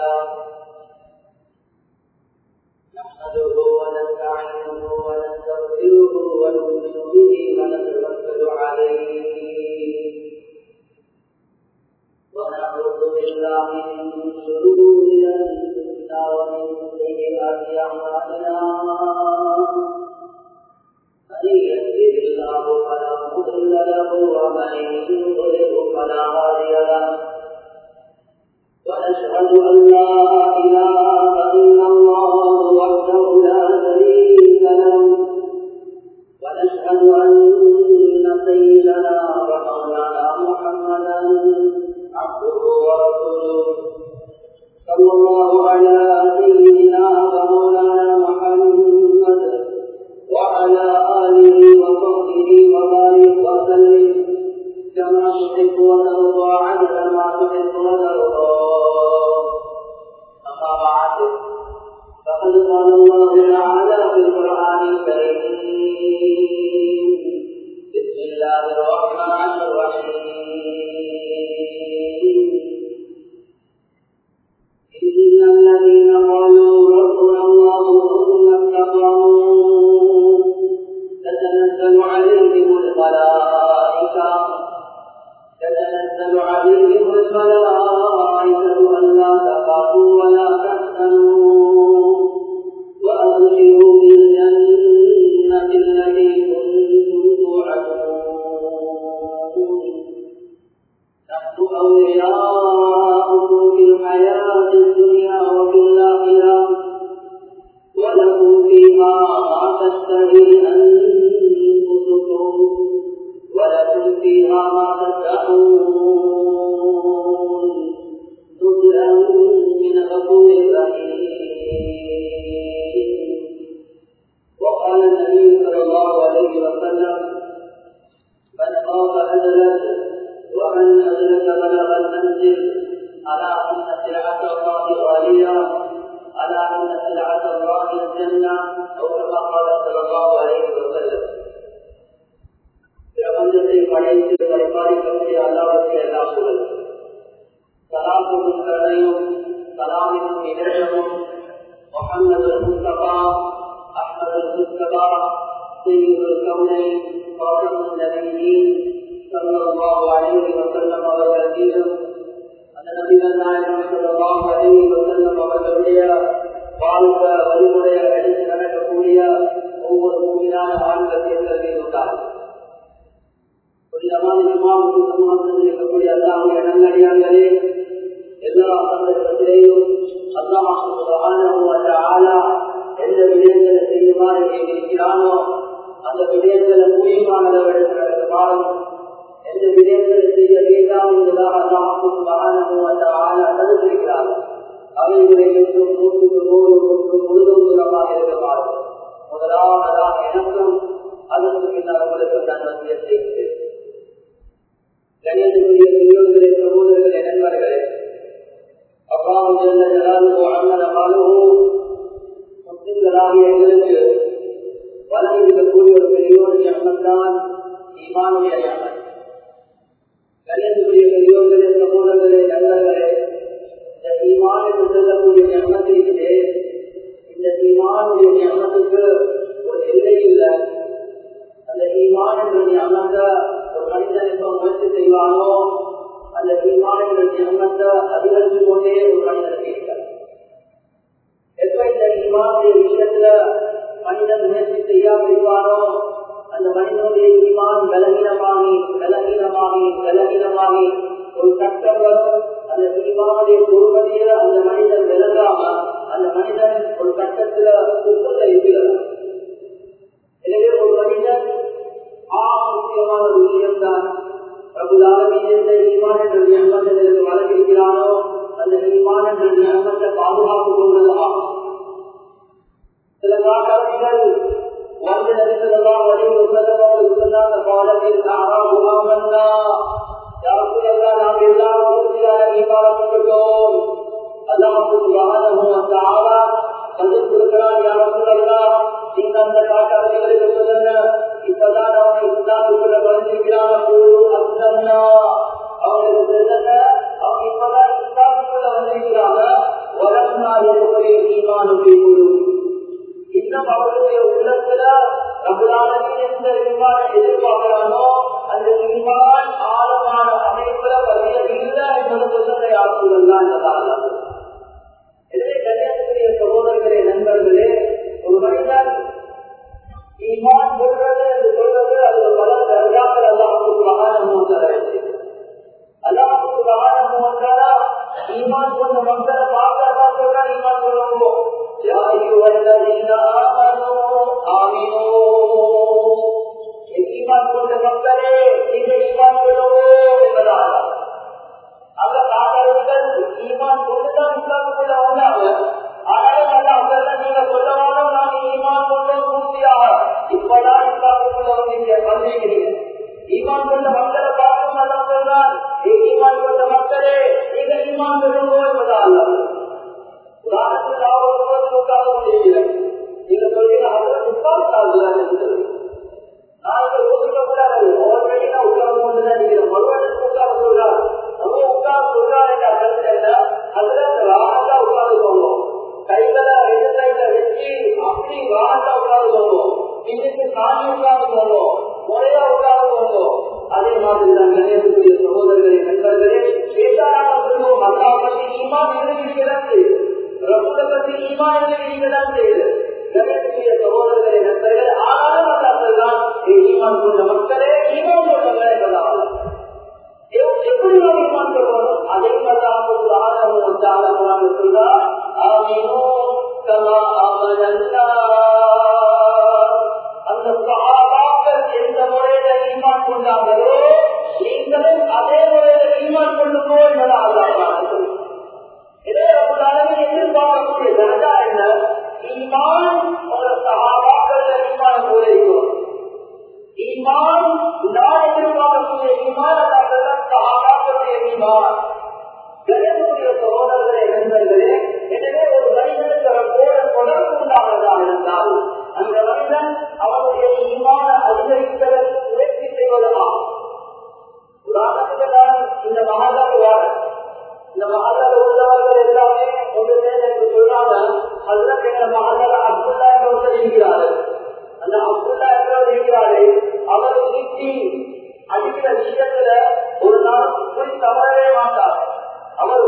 لله نحمده ونستعينه ونستغفره ونؤمن به ونتوكل عليه ونعوذ بالله من شرور انفسنا ومن سيئات اعمالنا من يهده الله فلا مضل له ومن يضلل فلا هادي له ونشهد ان لا اله الا الله وحده لا شريك له ونشهد ان سيدنا ومولانا محمدا عبده ورسوله صلى الله على سيدنا ومولانا محمد وعلى آله وصحبه وبارك وسلم كما تحب وترضى عدد ما تحب وترضى أما بعد فقد قال الله تعالى في القرآن الكريم بسم الله الرحمن الرحيم إن الذين قالوا ربنا الله ثم استقاموا تتنزل عليهم الملائكة تتنزل عليهم الملائكة ألا تخافوا ولا تحزنوا وأبشروا بالجنة التي كنتم توعدون نحن أولياؤكم في الحياة الدنيا وفي الآخرة ولكم فيها ما تشتهي أنفسكم ولكم فيها ما تدعون نزلا من غفور رحيم وقال النبي صلى الله عليه وسلم من خاف أدلج ومن أدلج بلغ المنزل على أن سلعة الله غالية على أن سلعة الله الجنة أو كما قال صلى الله عليه وسلم பிரபஞ்சத்தை படைத்து பரிபாலிக்கக்கூடிய அல்லாவுக்கு எல்லா புகழ் சலாத்தும் கருணையும் சலாமின் நிகழ்வும் முகமது முஸ்தபா அஹ்மது முஸ்தபா செய்யுள் கவுனை காட்டும் நபியின் சல்லல்லாஹு அலைஹி வஸல்லம் அவர்கள் மீதும் அந்த நபிகள் நாயகம் சல்லல்லாஹு அலைஹி வஸல்லம் அவர்களுடைய வாழ்க்கை வழிமுறைய எடுத்து நடக்கக்கூடிய ஒவ்வொரு மூவியான ஆண்கள் பெண்கள் மீது உண்டாகும் புனிதமான இமாமுக்கு சமூகத்தில் இருக்கக்கூடிய அல்லாவுடைய நல்லடியார்களே எல்லா சந்தர்ப்பத்திலேயும் அல்லாஹ் ஆலா எந்த விடயங்களை செய்யுமாறு இருக்கிறானோ அந்த விடயங்களை முடியுமானதை எடுத்து நடக்குமாறும் எந்த விடயங்களை செய்ய வேண்டாம் என்பதாக அல்லாஹ் ஆலா தடுத்திருக்கிறார் அவைகளை என்றும் நூற்றுக்கு நூறு நூற்று முழுதும் தூரமாக இருக்குமாறு முதலாவதாக எனக்கும் அதற்கு பின்னர் உங்களுக்கு நான் வசிய செய்கிறேன் கணியத்துக்குரிய பெரியோர்களே சகோதரர்களே நண்பர்களே அப்பாவும் ஜெல்ல ஜலாலுஹு அண்ணன மாலுஹு முஸ்லிம்களாகிய எங்களுக்கு வழங்கியிருக்கக்கூடிய ஒரு பெரியோர் ஞானம்தான் ஈமானுடைய ஞானம் கணியத்துக்குரிய பெரியோர்களே சகோதரர்களே நண்பர்களே இந்த ஈமான் என்று சொல்லக்கூடிய ஞானத்திற்கே இந்த ஈமானுடைய ஞானத்துக்கு ஒரு எல்லை இல்லை அந்த ஈமான் என்ற ஞானத்தை ஒரு மனிதன் எப்ப முயற்சி செய்வானோ அந்த ஈமான் என்ற ஞானத்தை அதிகரித்து கொண்டே ஒரு மனிதனுக்கு இருக்கிறார் எப்ப இந்த ஈமானுடைய விஷயத்துல மனிதன் முயற்சி செய்யாமல் இருப்பானோ அந்த மனிதனுடைய ஈமான் பலகீனமாகி பலகீனமாகி பலகீனமாகி ஒரு கட்டம் வரும் அந்த ஈமானுடைய பொறுமதியில அந்த மனிதன் விளங்காம அந்த மனிதன் ஒரு கட்டத்துல உப்புல இருக்கிறார் எனவே ஒரு மனிதன் ஆ முக்கியமான ஒரு விஷயம்தான் பிரபுதாலமின் எந்த ஈமான் என்ற நியமத்திற்கு வழங்கியிருக்கிறானோ அந்த ஈமான் என்ற நியமத்தை பாதுகாப்பு கொண்டது ஆகும் சில காட்டவர்கள் வந்து நபிசல்லாம் வரைவு செல்லவர்கள் சொன்னாங்க பாலத்தில் ஆறாம் முகாமன்னா யாருக்குள்ளெல்லாம் நாம் எல்லாரும் உறுதியான ஈமானம் கொண்டுட்டோம் அல்லாஹு சுபஹானஹு வ தஆலா பதில் கொடுக்கிறான் யா ரசூலல்லாஹ் நீங்க அந்த காட்டவர்களுக்கு சொல்லுங்க இப்பதான் அவங்க இஸ்லாமுக்குள்ள நுழைஞ்சிருக்கிறாங்க குழு அஸ்லம்னா அவங்களுக்கு சொல்லுங்க அவங்க இப்பதான் இஸ்லாமுக்குள்ள வந்திருக்கிறாங்க செய்யும் இன்னும் அவருடைய உள்ளத்துல ரகுலானவி எந்த ஈமான் எதிர்பார்க்கிறானோ அந்த ஈமான் ஆழமான அமைப்புல வலிய இல்லை என்பது சொல்றதை ஆக்குதல்லாம் என்பதாக எனவே கல்யாணத்துடைய சகோதரர்களே நண்பர்களே ஒரு மனிதன் ஈமான் சொல்றது என்று சொல்றது அது ஒரு பல தர்காக்கள் அல்லாஹுக்கு மகானம் தர வேண்டும் அல்லாஹுக்கு மகானம் ஈமான் கொண்ட மக்களை பார்க்கறதா சொல்றா ஈமான் கொள்ளுவோம் يا أيها الذين آمنوا آمنوا ஈமான் கொண்ட மக்களே நீங்கள் ஈமான் கொள்ளவோ என்பதாக அந்த காதலர்கள் ஈமான் கொண்டுதான் இஸ்லாமுக்குள்ள வந்தாங்க ஆனாலும் அல்ல அவங்க நீங்க சொல்லவானோ நாங்க ஈமான் கொண்டோம் பூர்த்தியாக இப்பதான் இஸ்லாமுக்குள்ள வந்து வந்திருக்கிறீங்க ஈமான் கொண்ட மக்களை பார்க்கும் அல்ல சொல்றான் ஈமான் கொண்ட மக்களே நீங்கள் ஈமான் கொள்ளவோ என்பதா அல்ல உதாரணத்துக்கு நான் ஒரு முகத்துக்கு உட்கார்ந்து கொண்டிருக்கிறேன் நீங்க சொல்றீங்க அதில் உட்கார்ந்து நாளைக்கு ஒதுக்க கூடாது ஆல்ரெடி நான் உட்கார்ந்து கொண்டுதான் இருக்கிறேன் மறுபடியும் உட்கார்ந்து சொல்றாரு நம்ம உட்கார்ந்து சொல்றாரு கருத்து அதுல அந்த ராகத்தா உட்கார்ந்து போவோம் கைகளை ரெண்டு கையில வச்சு அப்படி ராகத்தா உட்கார்ந்து போவோம் பின்னுக்கு சாணி உட்கார்ந்து போவோம் முறையா உட்கார்ந்து போவோம் அதே மாதிரி தான் கணேசனுடைய சகோதரர்களே நண்பர்களே கேட்டாராக சொல்லுவோம் அல்லா பத்தி ஈமா இருக்கிறதான் செய்யுது ரசூல பத்தி ஈமா இருக்கிறதான் செய்யுது கணேசனுடைய சகோதரர்களே நண்பர்களே ஆனாலும் அல்லா சொல்றான் ஈமான் கொண்ட மக்களே ஈமான் கொண்டவர்களே என்பதால் எப்படி நாம் ஈமான் கொள்வோம் அதே மாதிரி ஆரம்பம் சொல்றார் ஆமீனோ கமா அமலல்லா அந்த சகாபாக்கள் எந்த முறையில ஈமான் கொண்டாங்களோ நீங்களும் அதே முறையில ஈமான் கொள்ளுமோ என்பதை அல்லாஹ் இதே அப்படி எதிர்பார்க்கக்கூடிய தரஜா என்ன ஈமான் உங்க சகாபாக்கள் ஈமான் போல இருக்கும் ஈமான் நான் எதிர்பார்க்கக்கூடிய ஈமான் அல்லாஹ் சகாபாக்களுடைய ஈமான் கணேசனுடைய சகோதரர்களே நண்பர்களே எனவே ஒரு மனிதனுக்கு போல தொடர்பு உண்டாகிறதா இருந்தால் அந்த மனிதன் அவனுடைய ஈமான அதிகரிப்பதை முயற்சி செய்வதா உதாரணத்துக்கு நான் இந்த மகாதாவார் இந்த மகாதார உள்ளவர்கள் எல்லாமே ஒன்று பேர் என்று சொல்றாங்க அதுல எங்க மகாதார அப்துல்லா என்றவர் இருக்கிறாரு அந்த அப்துல்லா என்றவர் இருக்கிறாரு அவர் நீட்டி அடிக்கிற விஷயத்துல ஒரு நாள் போய் தவறவே மாட்டார் அவர்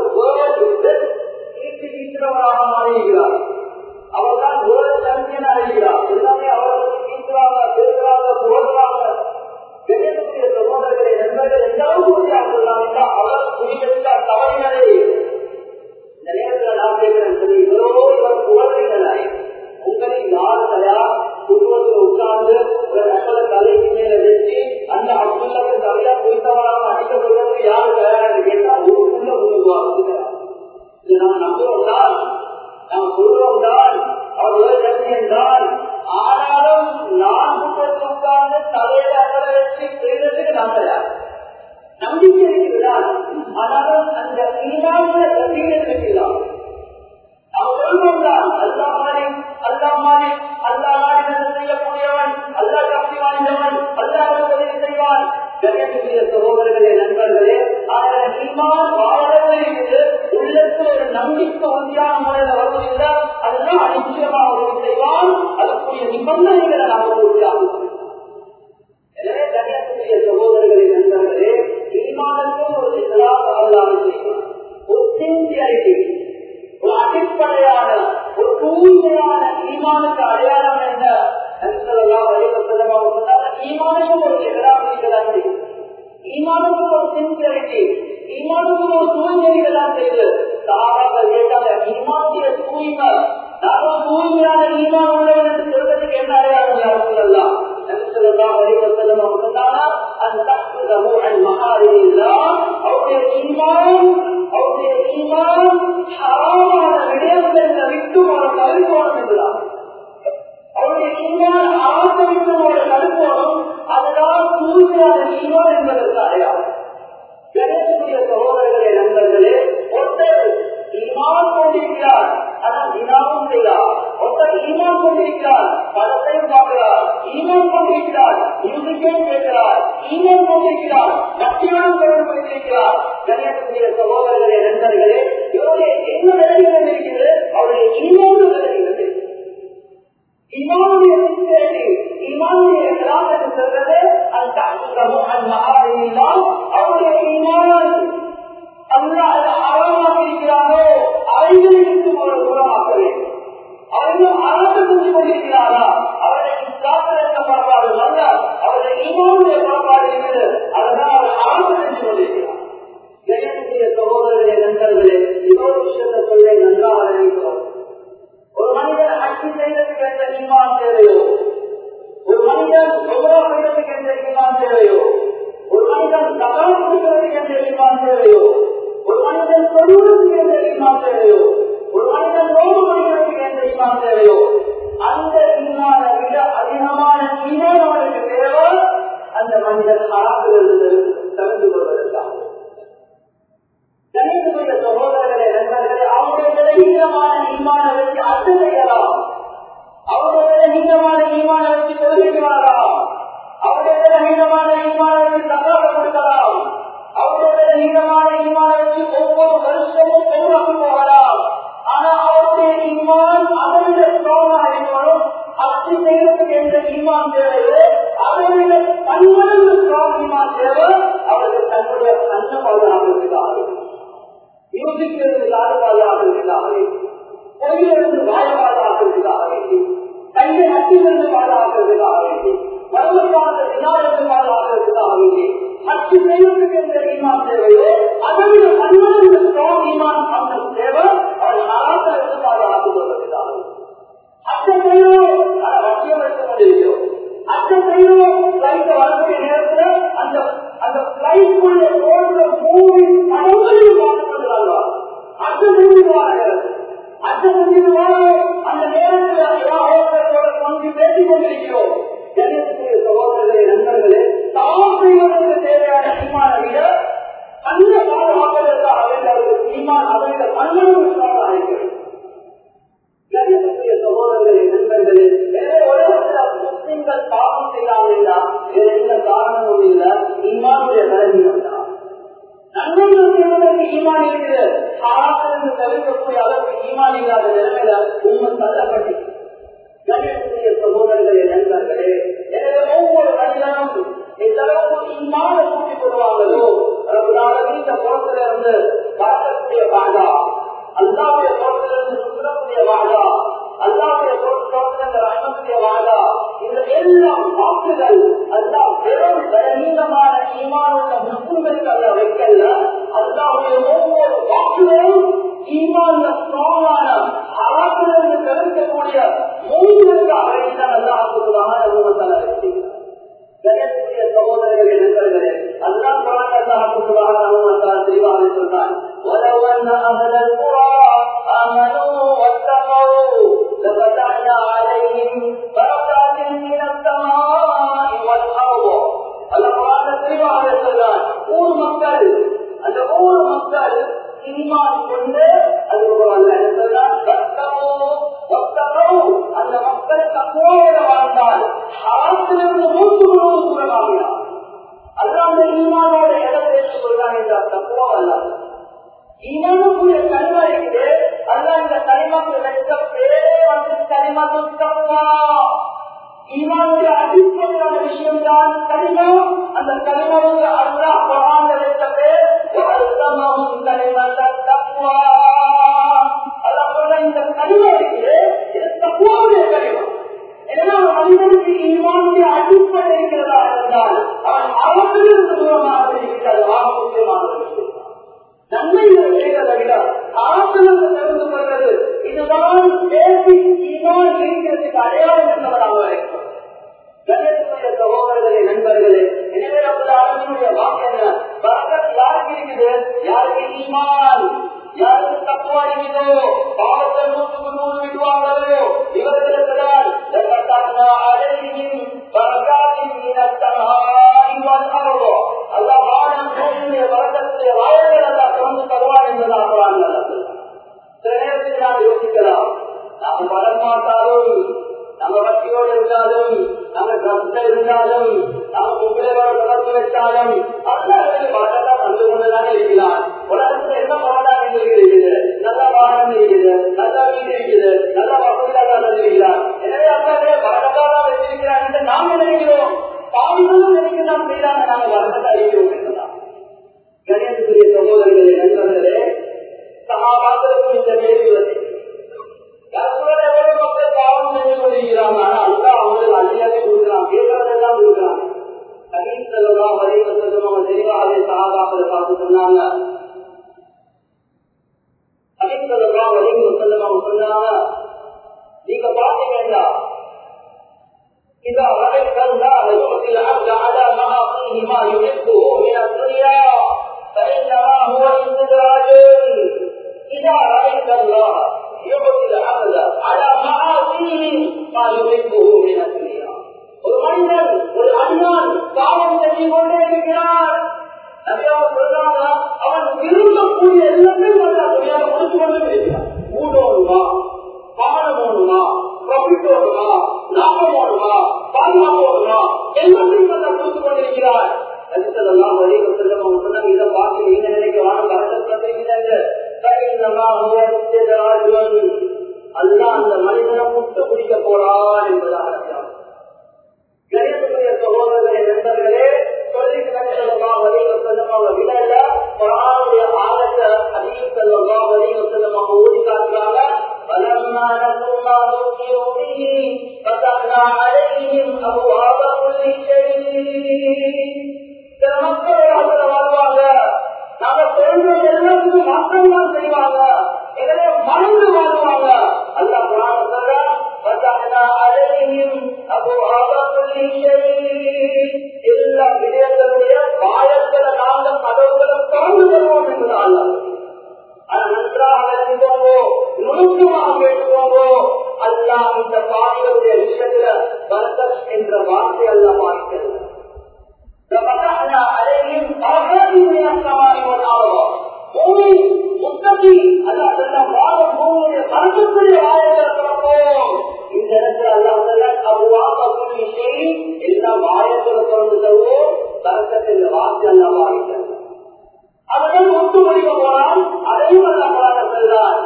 ஈர்த்து வீசுறவராக மாறியிருக்கிறார் அவர் தான் வேர்ல்ட் சாம்பியன் ஆகிறார் எல்லாமே அவர்களுக்கு வீசுறாங்க பேசுறாங்க புகழ்றாங்க கணேசனுடைய சகோதரர்களை நண்பர்கள் எந்த அளவுக்கு சொல்றாங்க அவர் குறிப்பிட்டார் தவறினரே இந்த நேரத்தில் நான் கேட்கிறேன் சரி இவரோ இவர் புகழ்றீங்களே உங்களில் யார் தயா குடும்பத்தில் உட்கார்ந்து ஒரு ரசல தலைக்கு மேல வச்சு அந்த அப்துல்லாக்கு தலையா குறித்தவராக அடிக்கப்படுவதற்கு யார் தயாராக கேட்டா ஊருக்குள்ள முன்னுவாங்க இது நாம் நம்புறோம் தான் நாம் சொல்றோம் தான் அவர் ஒரு ஜன்மியன் தான் ஆனாலும் நான் குடும்பத்தில் உட்கார்ந்து தலையில அகல வச்சு செய்யறதுக்கு நாம் தயார் நம்பிக்கை இருக்கிறார் ஆனாலும் அந்த ஈரானிய கட்டிகள் இருக்கிறார் அவன் சொல்வோம் தான் அல்லா மாதிரி அல்லா மாதிரி அல்லா நாடினது செய்யக்கூடியவன் அல்லா சக்தி வாய்ந்தவன் அல்லா உதவி செய்வான் கணேசனுடைய சகோதரர்களே நண்பர்களே ஆனால் ஈமான் வாழவே இருக்குது உள்ளத்தில் ஒரு நம்பிக்கை உறுதியான முறையில் வருவதில்லை அதுதான் நிச்சயமாக உதவி செய்வான் அதுக்குரிய நிபந்தனைகளை நாம் உறுதியாகும் எனவே கணேசனுடைய சகோதரர்களே நண்பர்களே ஈமானுக்கும் ஒரு இஸ்லாம் அல்லாமல் செய்வான் ஒரு சின்சியாரிட்டி ஒரு அடிப்படையான ஒரு தூய்மையான ஈமானுக்கு அடையாளம் என்ன ஈமானுக்கும் ஒரு எதிராக செய்யும் ஈமானுக்கும் ஒரு சின்சியரிட்டி ஈமானுக்கும் ஒரு தூய்மைகளாம் செய்து சாராக கேட்டாங்க ஈமானுடைய தூய்மை நாங்கள் தூய்மையான ஈமான் உள்ளவன் என்று சொல்வதற்கு என்ன அடையாளம் யாரும் சொல்லலாம் அவருடைய ஈமான் அவருடைய ஈமான் ஹராமான விடயங்களை விட்டு அவரை தவிர்க்கணும் என்றுதான் அவருடைய ஈமான் ஆதரித்தனோட தடுப்போம் அதுதான் தூய்மையான ஈமான் என்பதற்கு அடையாளம் கணேசனுடைய சகோதரர்களே நண்பர்களே ஒருத்தர் ஈமான் கொண்டிருக்கிறார் ஆனால் தினாவும் செய்கிறார் ஒருத்தர் ஈமான் கொண்டிருக்கிறார் பணத்தையும் பார்க்கிறார் ஈமான் கொண்டிருக்கிறார் மியூசிக்கையும் கேட்கிறார் ஈமான் கொண்டிருக்கிறார் பக்தியோடும் தொடர்பு வைத்திருக்கிறார் கணேசனுடைய சகோதரர்களே நண்பர்களே இவருடைய என்ன நிலையிலும் இருக்கிறது அவருடைய ஈமான் நிலை ஈமானுடைய சிந்தனை ஈமானுடைய கிராமத்து சொல்றது அந்த அசுகமும் அந்த மகாரெல்லாம் அவருடைய ஈமான் அல்லாத ஆழமாக இருக்கிறாரோ அவைகளுக்கு ஒரு குணமாக்க வேண்டும் அவர்கள் ஆழத்தை செஞ்சு கொண்டிருக்கிறாரா அவருடைய இஸ்லாத்திற்கு புறப்பாடு அல்ல அவருடைய ஈமானுடைய புறப்பாடு இருக்குது அதுதான் அவர் ஆழத்தை செஞ்சு கொண்டிருக்கிறார் கணேசனுடைய சகோதரர்களே நண்பர்களே இன்னொரு விஷயத்தை சொல்ல நன்றாக நினைக்கிறோம் ஒரு மனிதன் அச்சு செய்ததுக்கு எந்த ஈமான் தேவையோ ஒரு மனிதன் உமரா செய்ததுக்கு எந்த ஈமான் தேவையோ ஒரு மனிதன் தகவல் கொடுக்கிறதுக்கு எந்த ஈமான் தேவையோ ஒரு மனிதன் சொல்வதற்கு எந்த ஈமான் தேவையோ ஒரு மனிதன் நோவு மனிதனுக்கு எந்த ஈமான் தேவையோ அந்த ஈமான விட அதிகமான ஈமான் அவனுக்கு தேவை அந்த மனிதன் அறாப்பிலிருந்து தவிர்த்து கொள்வதற்காக கணிதமுடைய சகோதரர்களே நண்பர்களே அவருடைய விலகீனமான ஈமான வச்சு அச்சு செய்யலாம் அவருடைய விலகீனமான ஈமான வச்சு கொள்கைக்கு வரலாம் அவருடைய விலகீனமான ஈமான வச்சு தகவல கொடுக்கலாம் அவருடைய விலகீனமான ஈமான வச்சு ஒவ்வொரு வருஷமும் பெருமாக்கு போகலாம் ஆனா அவருடைய ஈமான் அதை விட ஸ்ட்ராங்கா இருக்கணும் அச்சு செய்யறதுக்கு எந்த ஈமான் தேவையோ அதை விட பன்மடங்கு ஸ்ட்ராங் ஈமான் தேவை அவருக்கு தன்னுடைய கண்ண பாதுகாக்கிறதுக்காக யோசிக்கிறது பாதுகாக்கிறதுக்காக பொய்யிலிருந்து வாய பாதுகாக்கிறதுக்காக வேண்டி கையை அச்சிலிருந்து பாதுகாக்கிறதுக்காக வேண்டி மருமக்கான வினாவிலிருந்து பாதுகாக்கிறதுக்காக வேண்டி அச்சு செய்வதற்கு எந்த ஈமான் தேவையோ அதை விட பன்மடங்கு ஸ்ட்ராங் ஈமான் அந்த தேவை அவள் அராத்திலிருந்து பாதுகாத்துக் கொள்வதற்காக அச்சை செய்யணும் அதை லட்சியம் எடுத்துக் கொண்டிருக்கிறோம் அச்சை செய்யணும் பிளைட் வரக்கூடிய நேரத்துல அந்த அந்த பிளைட்டுக்குள்ள தோன்ற மூவி படங்களையும் பார்த்துக் கொண்டிருந்தாங்க அச்சம் செஞ்சிருவாங்க அச்சம் செஞ்சிருவாங்க அந்த நேரத்தில் கொண்டு பேசிக் கொண்டிருக்கிறோம் கணிதத்துக்குரிய சகோதரர்களே நண்பர்களே தாம் செய்வதற்கு தேவையான சீமான விட அந்த பாதுகாப்பதற்காக வேண்டிய சீமான் அதை விட பன்னெண்டு விஷயமாக இருக்கிறது கணிதத்துக்குரிய சகோதரர்களே நண்பர்களே எனவே உலகத்தில் முஸ்லிம்கள் பாவம் செய்யாமலா வேற எந்த காரணமும் இல்லை ஈமானுடைய பலவீனம் தான் நன்மைகள் செய்வதற்கு ஈமான் இருக்கிறது ஹராத்திலிருந்து தவிர்க்கக்கூடிய அளவுக்கு ஈமான் இல்லாத நிலைமையில உண்மை தள்ளப்பட்டு கணிதத்துக்குரிய சகோதரர்களே நண்பர்களே எனவே ஒவ்வொரு மனிதனும் எந்த அளவுக்கு ஈமான கூட்டிக் கொள்வாங்களோ இந்த புறத்துல இருந்து பார்க்கக்கூடிய வாழா அல்லாவுடைய புறத்திலிருந்து சுற்றக்கூடிய வாழா அல்லாவுடைய புறத்திலிருந்து ரஹ்மத்துடைய வாழா இந்த எல்லாம் வாக்குகள் அல்லா வெறும் பலவீனமான ஈமானுள்ள முஸ்லிம்களுக்கு அல்ல வைக்கல அல்லாவுடைய ஒவ்வொரு வாக்குகளும் ஈமான்ல ஸ்ட்ராங்கான அறத்திலிருந்து தவிர்க்கக்கூடிய மூலிகளுக்காக வேண்டிதான் அல்லாஹ் பொதுவாக நம்ம வச்சிருக்கிறார் கணேசனுடைய சகோதரர்களே நண்பர்களே அல்லாஹ் குரான் அல்லாஹ் பொதுவாக நம்ம தெளிவாக சொல்றான் ولو أن أهل القرى آمنوا واتقوا لفتحنا عليهم بركات من السماء والأرض القرآن தெளிவாக சொல்றான் ஊர் மக்கள் அந்த ஊர் மக்கள் ஈமான் கொண்டு அந்த மக்கள் தக்குவோட வாழ்ந்தால் ஹராத்திலிருந்து மூன்று முழுவதும் தூரமாகிறார் அல்ல அந்த ஈமானோட இடத்தை சொல்றான் என்றால் தக்குவோ அல்ல ஈமானுக்குரிய கனிமா இருக்குது அல்ல இந்த கனிமாக்கு வச்ச பேரே வந்து கனிமாக்கு தக்குவா ஈமானுடைய அடிப்படையான விஷயம் தான் கனிமா அந்த கனிமாவுக்கு அல்லாஹ் குரான் வச்ச பேர் கனிமத்தை தக்குவா அல்லாஹ் சொல்ற இந்த கனிமா இருக்குது இது தக்குவாவுடைய கனிமா ஏன்னா மனிதனுக்கு ஈமானுடைய அடிப்படை இருக்கிறதா இருந்தால் அவன் அவற்றிலிருந்து தூரமாக இருக்கிறது ஆக முக்கியமான விஷயம் நன்மைகளை செய்வதை விட ஆசிரியர்கள் தெரிந்து கொள்வது இதுதான் பேசிக் ஈமான் இருக்கிறதுக்கு அடையாளம் என்பதாக இருக்கும் கண்ணியத்துக்குரிய சகோதரர்களே நண்பர்களே எனவே நம்முடைய அரசனுடைய வாக்கு என்ன பரக்கத் யாருக்கு இருக்குது யாருக்கு ஈமான் யாருக்கு தக்குவா இருக்குதோ பாவத்தை நூற்றுக்கு நூறு விடுவாங்களோ இவர்களுக்கு தான் அலையும் பரகாத்தின் அல்லா வானம் பூமியுடைய வரக்கத்துடைய வாயங்கள் அல்லா திறந்து தருவான் என்பதாக குரான் சில நேரத்தில் நாம் யோசிக்கலாம் நாம் பலம் மாட்டாலும் நம்ம வட்டியோடு இருந்தாலும் நம்ம கஷ்ட இருந்தாலும் நாம் உங்களோட தொடர்பு வச்சாலும் அல்லாஹ் பலத்தான் தந்து கொண்டுதானே இருக்கிறான் உலகத்துல என்ன பலதான் இருக்குது நல்ல வாகனம் இருக்குது நல்ல வீடு இருக்குது நல்ல வசதியாக தந்திருக்கிறான் எனவே அல்லாஹ் செல்லம் அவங்க சொன்னாங்க நீங்க பாத்தீங்கன்னா إذا رأيت الله يعطي العبد على معاصيه ما يحبه من الدنيا فإنما هو استدراج إذا رأيت الله يعطي العبد على معاصيه ما يحبه من الدنيا ஒரு மனிதன் ஒரு அண்ணான் பாவம் செஞ்சு கொண்டே இருக்கிறார் சொல்றாங்க அவன் விரும்பக்கூடிய எல்லாத்தையும் நல்லா துணியாக கொடுத்து கொண்டு இருக்கிறான் மூடோடுமா பணம் ஓடுமா ப்ராஃபிட் ஓடுமா லாபம் ஓடுமா பாதுகாப்பு ஓடுமா எல்லாத்தையும் நல்லா கொடுத்து கொண்டிருக்கிறார் எல்லாம் வழி செல்லும் அவங்க சொன்னாங்க இதை பார்த்து நீங்க நினைக்க வாங்க அல்ல அந்த மனிதனை முட்டு குடிக்க போறான் என்பதாக கணிதத்துக்குரிய சகோதரர்களே நண்பர்களே சொல்லி செல்லலாம் வலிவு செல்லும் அவங்க விடல குரானுடைய ஆழத்தை அதிகம் செல்லலாம் வலிவு செல்லும் அவங்க ஓடி காட்டுறாங்க فلما نسوا ما ذكروا به فتحنا عليهم ابواب كل شيء சில மக்கள் உலகத்துல வாழ்வாங்க நாங்க சொல்றது எல்லாத்துக்கும் மாற்றம் தான் செய்வாங்க எங்களை மறந்து வாழ்வாங்க அல்ல புராண சொல்ற فتحنا عليهم ابواب كل شيء எல்லா விடயங்களுடைய வாயல்களை நாங்கள் கதவுகளை திறந்து தருவோம் என்பது அல்ல அது நன்றாக அறிந்துக்கோங்கோ நுணுக்கமாக கேட்டுக்கோங்கோ அல்லா இந்த பாவிகளுடைய விஷயத்துல பரதஸ் என்ற வார்த்தை அல்ல பார்க்கிறது ففتحنا عليهم بركات من السماء والارض பூமி முத்தகி அல்ல அதெல்லாம் வாழும் பூமியுடைய பரதத்துடைய வாயங்களை திறப்போம் இந்த இடத்துல அல்லா அவ்வாக பூமி செய்தி எல்லா வாயங்களை திறந்து தருவோம் பரதத்தின் வார்த்தை அல்லா வாங்கிட்டது அவர்கள் ஒட்டு முடிக்க போனால் அதையும் அல்ல பலாக செல்றான்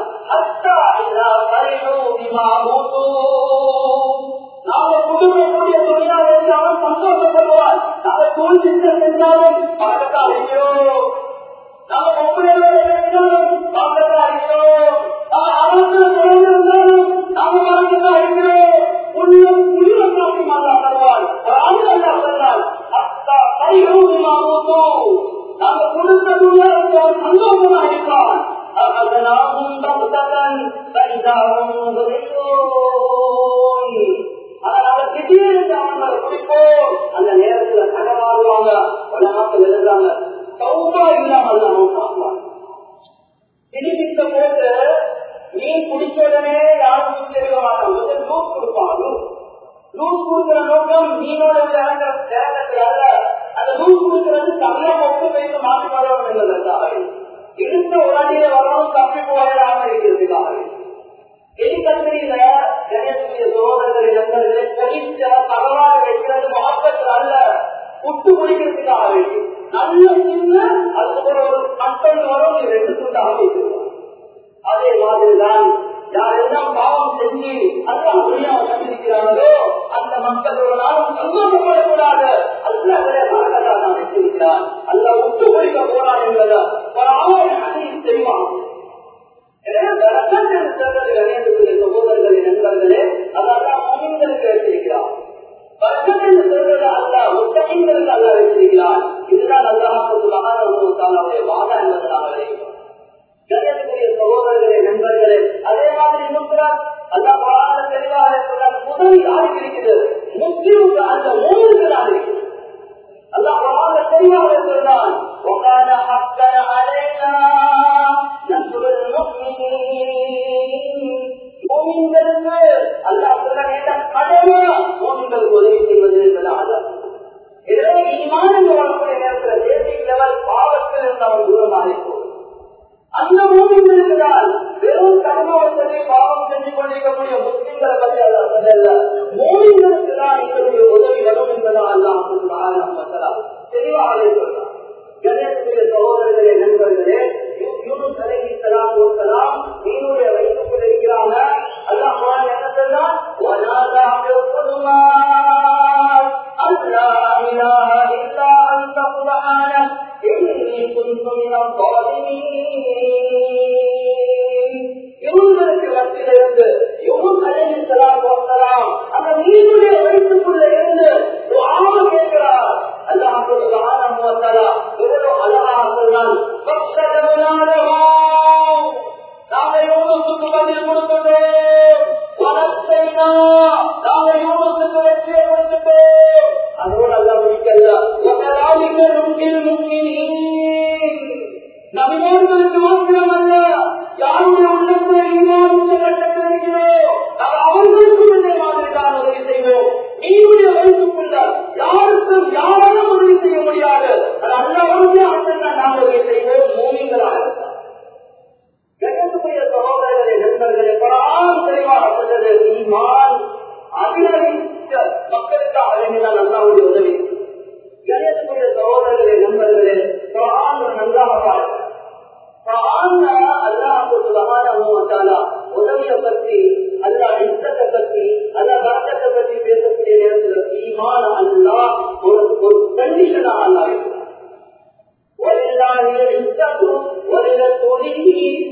நாம குடும்பக்கூடிய தொழிலாளர் என்று அவன் சந்தோஷப்படுவான் நாம தோல் சித்தம் சென்றாலும் பழக்கத்தா இருக்கிறோம் நாம ஒப்புதல்களை இருக்கிறோம் பழக்கத்தா இருக்கிறோம் நாம அவர்கள் தொடர்ந்திருந்தாலும் நாம பழக்கத்தா இருக்கிறோம் உள்ளம் குளிர காட்டி மாதா தருவான் ஆண்டு அல்லா சென்றான் அத்தா கைகளும் மாமூத்தோம் நாங்க கொடுத்ததுள்ள சந்தோஷமா இருக்கான் أخذناهم بغتة فإذا هم مبلسون அதனால திடீர்னு அவங்களை குடிப்போம் அந்த நேரத்துல கடமாறுவாங்க பல மக்கள் எழுதாங்க சௌபா இல்லாம நம்ம பார்ப்பாங்க திணிப்பித்த போட்டு மீன் குடிச்ச உடனே யாரும் தெரிவிக்க மாட்டாங்க லூஸ் கொடுப்பாங்க லூஸ் கொடுக்கிற நோக்கம் மீனோட இறங்குற நேரத்தில் அல்ல அந்த லூஸ் கொடுக்கிறது தனியா ஒப்பு வைத்து மாற்றி வரணும் என்பதற்காக இருந்த உடனே வரணும் தப்பி போயலாம இருக்கிறதுக்காக எரிக்கத்திரியில கணேசனுடைய சகோதரர்களை நண்பர்களை பொலிச்ச தகவலாக வைக்கிறது மாற்றத்தில் அல்ல புட்டு முடிக்கிறதுக்காக வேண்டி நல்ல சின்ன அதுக்கப்புறம் ஒரு கட்டம் வரும் ரெண்டு துண்டாக வைத்திருக்கோம் அதே மாதிரிதான் யாரெல்லாம் பாவம் செஞ்சு அல்லாஹ் துணியாவை கண்டிருக்கிறார்களோ அந்த மக்கள் ஒரு நாளும் சந்தோஷப்படக்கூடாது அல்லாஹ் நான் வைத்திருக்கிறார் அல்ல விட்டு கொடுக்க போறான் என்பதை ஒரு ஆயிரம் அதையும் தெரியுமா சகோதரர்களே நண்பர்களே அதான் மோமின்களுக்கு வைத்திருக்கிறார் பக்கம் என்று சொல்றது அல்ல முத்தகிங்களுக்கு அல்ல வைத்திருக்கிறார் இதுதான் அல்லாஹுடைய வாதா என்பதனால வைக்கிறோம் கண்ணியத்துக்குரிய சகோதரர்களே நண்பர்களே அதே மாதிரி முஸ்லாத் அல்லா பாட தெளிவாக சொல்றார் முதல் யாருக்கு இருக்குது முஸ்லிமுக்கு அந்த மூணுக்கு இருக்குது அல்லா பாட தெளிவாக சொல்றான் وكان حقا علينا نصر المؤمنين மூமின்களுக்கு அல்லாஹ் சொல்ற கடமை மூமின்களுக்கு உதவி செய்வது என்பதால் எனவே ஈமான் வரக்கூடிய நேரத்தில் பேசிக் லெவல் பாவத்தில் இருந்து அவன் தூரமாக இருக்கும் அந்த மூமின்களுக்குதான் பதில் கொடுத்துட்டோம் வனத்தைனா நாங்கள் யூனுசுக்கு வெற்றியை கொடுத்துட்டோம் அதோடு அல்ல முடிக்கல ஒத்தராளிக்கு நுங்கில் நுங்கினீன் நபிமார்களுக்கு மாத்திரமல்ல யாருடைய உள்ளத்துல ஈமான் உச்ச கட்டத்தில் இருக்கிறோ நாம் அவர்களுக்கும் இதே மாதிரி தான் உதவி செய்வோம் நீருடைய வயசுக்குள்ள யாருக்கும் யாராலும் உதவி செய்ய முடியாது அது அல்லாவுடைய ஆற்றல் நாம் உதவி செய்வோம் மூலிங்களாக இருந்தார் கணக்குரிய சகோதரர்களே நண்பர்களே பராம் தெளிவாக சொன்னது ஈமான் அதிகரித்த மக்களுக்காக வேண்டிதான் அல்லாவுடைய உதவி கணக்குரிய சகோதரர்களே நண்பர்களே பரான் நன்றாக பாருங்கள் உதவியை பற்றி அல்லா இஷ்டத்தை பற்றி அல்லா வர்த்தத்தை பற்றி பேசக்கூடிய நேரத்தில் ஈமான் அல்லா ஒரு ஒரு கண்டிஷனாக அல்லா இருக்கிறார் ولله العزة ولرسوله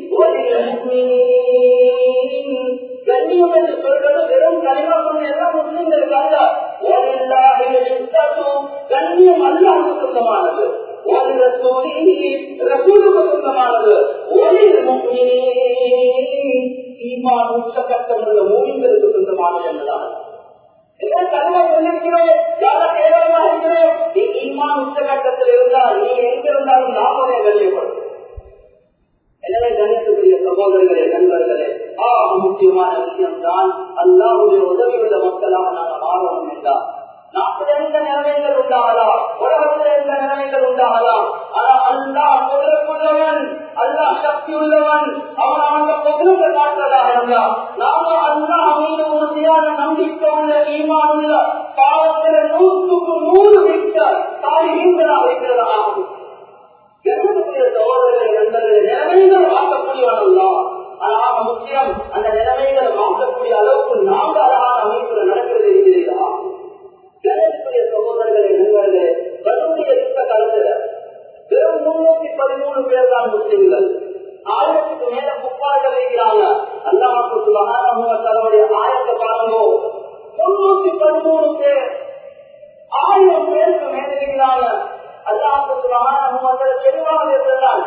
وللمؤمنين கண்ணியம் என்று சொல்றது வெறும் கனிமா சொன்ன எல்லாம் முஸ்லிம்களுக்காக ولله العزة கண்ணியம் அல்லாஹ்வுக்கு சொந்தமானது ولرسوله ரசூலுக்கு சொந்தமானது وللمؤمنين ஈமான் உச்சகட்டம் உள்ள மூமின்களுக்கு சொந்தமானது என்பதாக உச்சகட்டத்தில் இருந்தால் நீ எங்க இருந்தாலும் நாமளே கண்ணியப்படும் எனவே கணிக்கக்கூடிய சகோதரர்களே நண்பர்களே ஆ முக்கியமான விஷயம் தான் அல்லாவுடைய உதவி உள்ள மக்களாக நாங்கள் மாறணும் என்றார் நாட்டில் எந்த நிலைமைகள் உண்டாகலாம் உலகத்தில் எந்த நிலைமைகள் உண்டாகலாம் ஆனா அல்லா பொருளுக்குள்ளவன் அல்லா சக்தி உள்ளவன் அவன் அந்த பொருளுக்கு காட்டுறதாக இருந்தால் நாம அல்லா மீது உறுதியான நம்பிக்கை உள்ள ஈமான் உள்ள பாவத்தில் நூற்றுக்கு நூறு விட்ட தாரிகளாக இருக்கிறதாகும் கருத்துக்குரிய சகோதரர்களை நண்பர்களை நிலைமைகள் மாற்றக்கூடியவனல்லா அழகான முக்கியம் அந்த நிலைமைகளை மாற்றக்கூடிய அளவுக்கு நாங்கள் அழகான அமைப்புல நடக்கிறது இருக்கிறீர்களா கணக்குரிய சகோதரர்களை நண்பர்களே வசதிய யுத்த காலத்துல வெறும் முன்னூத்தி பதிமூணு பேர் தான் முஸ்லிம்கள் ஆயிரத்துக்கு மேல குப்பார்கள் இருக்கிறாங்க அல்லாஹுக்கு தன்னுடைய ஆயிரத்தை பாருங்கோ முன்னூத்தி பதிமூணு பேர் ஆயிரம் பேருக்கு மேல இருக்கிறாங்க அல்லாஹுக்கு மகான தெளிவாக இருந்தால்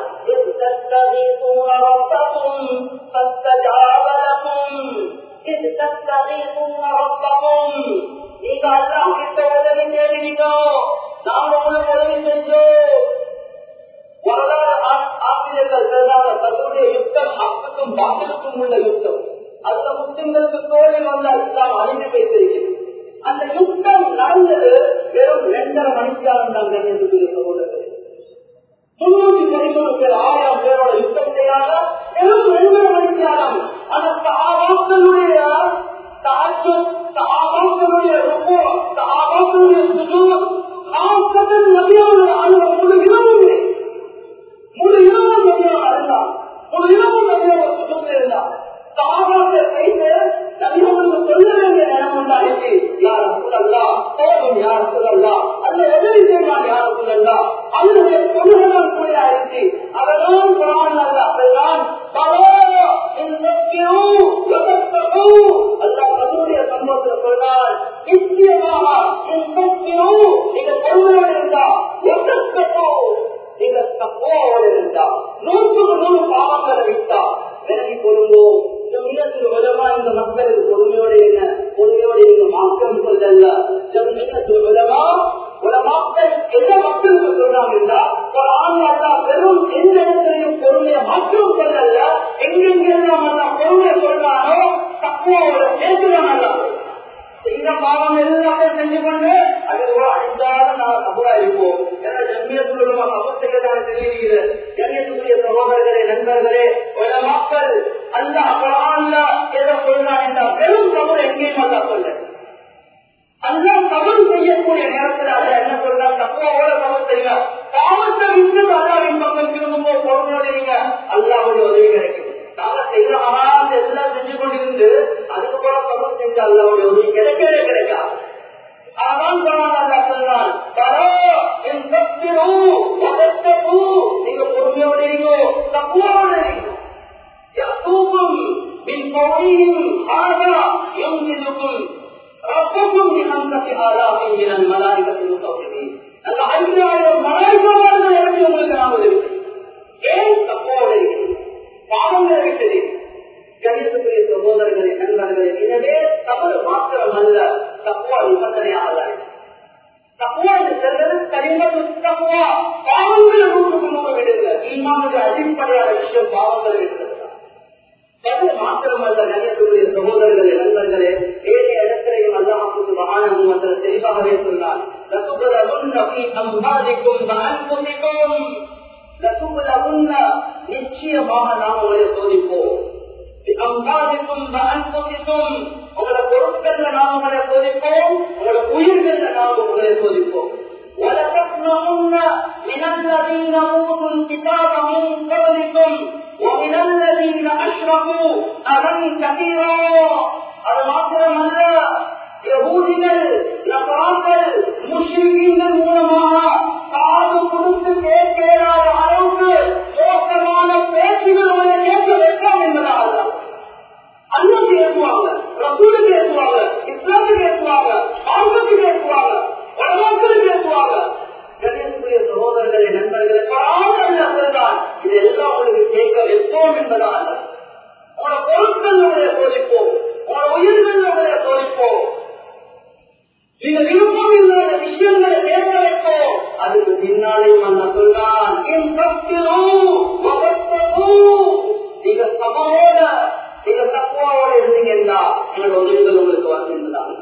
إذ تستغيثون ربكم நீங்க அல்லாஹ் கிட்ட உதவி தேடினீங்க நாங்க உங்களுக்கு உதவி செஞ்சோம் வரலாறு ஆசிரியர்கள் சொல்றாங்க தன்னுடைய யுத்தம் ஹக்குக்கும் பாட்டிலுக்கும் உள்ள யுத்தம் அதுல முஸ்லிம்களுக்கு தோல்வி வந்தால் இஸ்லாம் அழிந்து வைத்திருக்கிறது அந்த யுத்தம் நடந்தது வெறும் இரண்டரை மணிக்காலம் தான் கண்ணியத்துக்குரிய சகோதரர்கள் முன்னூத்தி பதிமூணு பேர் ஆயிரம் பேரோட யுத்தம் செய்யாத வெறும் இரண்டரை மணிக்காலம் அந்த சகாபாக்களுடைய தாஜு சகாபாக்களுடைய ருபோ சகாபாக்களுடைய சுஜூத் ஆசத்தில் நபியாவுடைய ஆளுநர் முழு இரவுமே முழு இரவும் நபியாக இருந்தார் முழு இரவும் நபியாக சுஜூத் இருந்தார் சகாபாக்கள் கைது நபியாவுக்கு சொல்ல வேண்டிய நேரம் உண்டாயிற்று யார் சொல்லல்லா போதும் யார் சொல்லல்லா அல்ல உதவி செய்வான் யார் சொல்லல்லா அதனுடைய கொள்கைகள் கூட ஆயிடுச்சு அதெல்லாம் குரான் அல்ல அதெல்லாம் சம்பவத்தில் சொல்றால் நிச்சயமாக நீங்க பொருளோடு இருந்தா நீங்க தப்போடு இருந்தா நூற்றுக்கு நூறு பாவங்களை விட்டா விலகி கொள்ளுங்கோ ஜம்மியத்தில் உலமா இந்த மக்களுக்கு பொறுமையோடு என்ன பொறுமையோடு இந்த மாற்றம் சொல்லல ஜம்மியத்தில் உலமா உலமாக்கள் எந்த மக்களுக்கு சொல்றாங்கன்னா ஒரு ஆண் அல்லா வெறும் எந்த இடத்துலையும் பொறுமையை மாற்றம் சொல்லல எங்கெங்கெல்லாம் அல்லா பொறுமையை சொல்றானோ தப்புவோட சேர்த்துதான் நல்லா செய்த பாவம் எல்லாமே செஞ்சு கொண்டு அது ஒரு அழிந்தாலும் நான் தப்புதா இருப்போம் ஏன்னா ஜம்மியத்தில் அபத்தையதான் தெரியுது கண்ணியத்துக்குரிய சகோதரர்களே நண்பர்களே பல மக்கள் அந்த குரான்ல எதை சொல்றான் என்றால் பெரும் தவறு எங்கேயும் அல்லா சொல்ல அல்லா தவறு செய்யக்கூடிய நேரத்தில் அதை என்ன சொல்றான் தப்புவோட தவறு செய்யுங்க பாவத்தை விட்டு அல்லாவின் பக்கம் திரும்பும்போது பொருளுடைய அல்லாவுடைய உதவி கிடைக்கும் நாம செய்யற அனாத எல்லாம் செஞ்சு கொண்டிருந்து அதுக்கு கூட தவறு செஞ்ச அல்லாவுடைய உதவி கிடைக்கவே கிடைக்காது அதான் சொன்னான் சொல்றான் என் நீங்க பொறுமையோட இருக்கோ தப்புவோட இருக்கோ يأتوكم من قولهم هذا يمددكم ربكم بخمسة آلاف من الملائكة المصورين அந்த ஐந்தாயிரம் மலாய்க்கவார்கள் எனக்கு உங்களுக்கு நான் உதவி ஏன் தப்போட பாவங்களை விட்டது கணித நிபந்தனையாக தக்குவா என்று செல்வது கலிமத்து தக்குவா பாவங்களை நூற்றுக்கு நூறு விடுங்க ஈமானுடைய அடிப்படையான விஷயம் பாவங்களை விடுறது மாத்திரமல்ல நினைக்கக்கூடிய சகோதரர்களே நண்பர்களே ஏழு இடத்திலையும் அல்லாஹுக்கு மகான தெளிவாகவே சொன்னார் நிச்சயமாக நாம் உங்களை சோதிப்போம் உங்களோட பொருட்கள்ல நாம் உங்களை சோதிப்போம் உங்களோட உயிர்கள்ல நாம் உங்களை சோதிப்போம் ولتسمعن من الذين اوتوا الكتاب من قبلكم ومن الذين اشركوا اذى كثيرا அது மாத்திரமல்ல யகூதிகள் நசாக்கள் முஸ்லிம்கள் மூலமாக காது கொடுத்து கேட்கிறாத அளவுக்கு மோசமான பேச்சுகள் உங்களை கேட்க வைக்கலாம் என்பதாக அண்ணன் பேசுவாங்க ரசூலு பேசுவாங்க இஸ்லாமு பேசுவாங்க ஆண்களுக்கு பேசுவாங்க உலகத்தில் பேசுவாங்க கணேசனுடைய சகோதரர்களே நண்பர்களே பராமரிதான் இது எல்லாம் உங்களுக்கு கேட்க வைப்போம் என்பதால் உங்களோட பொருட்களுடைய சோதிப்போம் உங்களோட உயிர்களுடைய சோதிப்போம் நீங்க விருப்பம் இல்லாத விஷயங்களை கேட்க வைப்போம் அதுக்கு பின்னாலேயும் அந்த சொல்றான் என் நீங்க சபையோட நீங்க தக்குவாவோட இருந்தீங்கன்னா உங்களோட உதவிகள் உங்களுக்கு வருகின்றதான்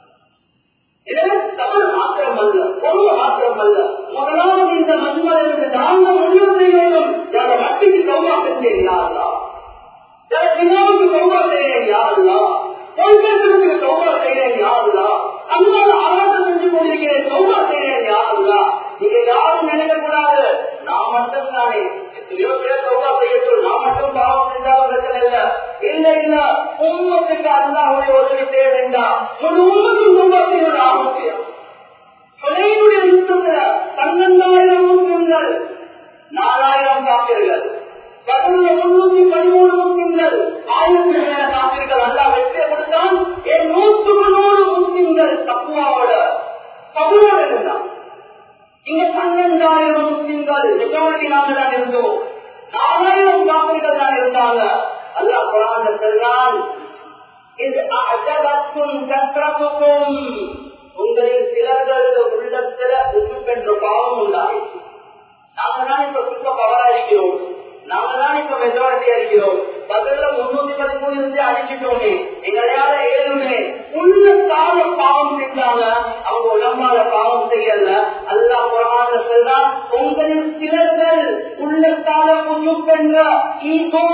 தவறு மாத்திரம் அல்ல பொருள் மாத்திரம் அல்ல முதலாவது இந்த மண்மலைக்கு நாங்கள் முடிவு செய்யணும் யார மட்டிக்கு சௌவா செஞ்சேன் யாருலா யார சின்னாவுக்கு சௌவா செய்யறேன் யாருலா பொருட்களுக்கு சௌவா செய்யறேன் யாருலா அண்ணால ஆராட்டம் செஞ்சு கொண்டிருக்கிறேன் சௌவா செய்யறேன் யாருலா நீங்க யாரும் நினைக்க கூடாது நான் மட்டும் தானே எத்தனையோ பேர் சௌவா செய்யட்டும் நான் மட்டும் பாவம் செஞ்சாலும் பிரச்சனை இல்ல இல்ல இல்ல உண்மத்துக்கு அல்லாவுடைய உதவி தேவைண்டா ஒரு உண்மத்துக்கு சௌவா செய்யணும் ஆரோக்கியம் கொலையினுடைய யுத்தத்துல பன்னெண்டாயிரம் முஸ்லிம்கள் நாலாயிரம் காப்பீர்கள் பதினொன்று முன்னூத்தி பதிமூணு முஸ்லிம்கள் ஆயிரத்தி மேல காப்பீர்கள் அல்லா வெற்றியை கொடுத்தான் என் நூற்றுக்கு நூறு முஸ்லிம்கள் தப்புவாவோட சபுவோட இருந்தான் இங்க பன்னெண்டாயிரம் முஸ்லிம்கள் மெஜாரிட்டி நாங்க தான் இருந்தோம் நாலாயிரம் காப்பீர்கள் தான் இருந்தாங்க அல்லா குரான் சொல்றான் இது அஜபத்தும் கற்றத்துக்கும் உங்களில் சிலர்களுடைய உள்ளத்துல உசுப்பென்ற பாவம் உண்டாயிற்று நாங்க தான் இப்ப சுத்த பவரா இருக்கிறோம் நாங்க தான் இப்ப மெஜாரிட்டியா இருக்கிறோம் பதில முன்னூத்தி பதிமூணு இருந்து அடிச்சுட்டோமே எங்களையால ஏழுமே உள்ள கால பாவம் செஞ்சாங்க அவங்க உடம்பால பாவம் செய்யல அல்லா புறமான செல்லா உங்களில் சிலர்கள் உள்ளத்தால முன்னுப்பென்ற ஈகோ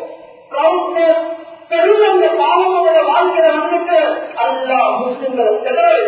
பெருந்த பாவங்களோட வாழ்க்கையில வந்துட்டு அல்லா முஸ்லிம்களை செலவு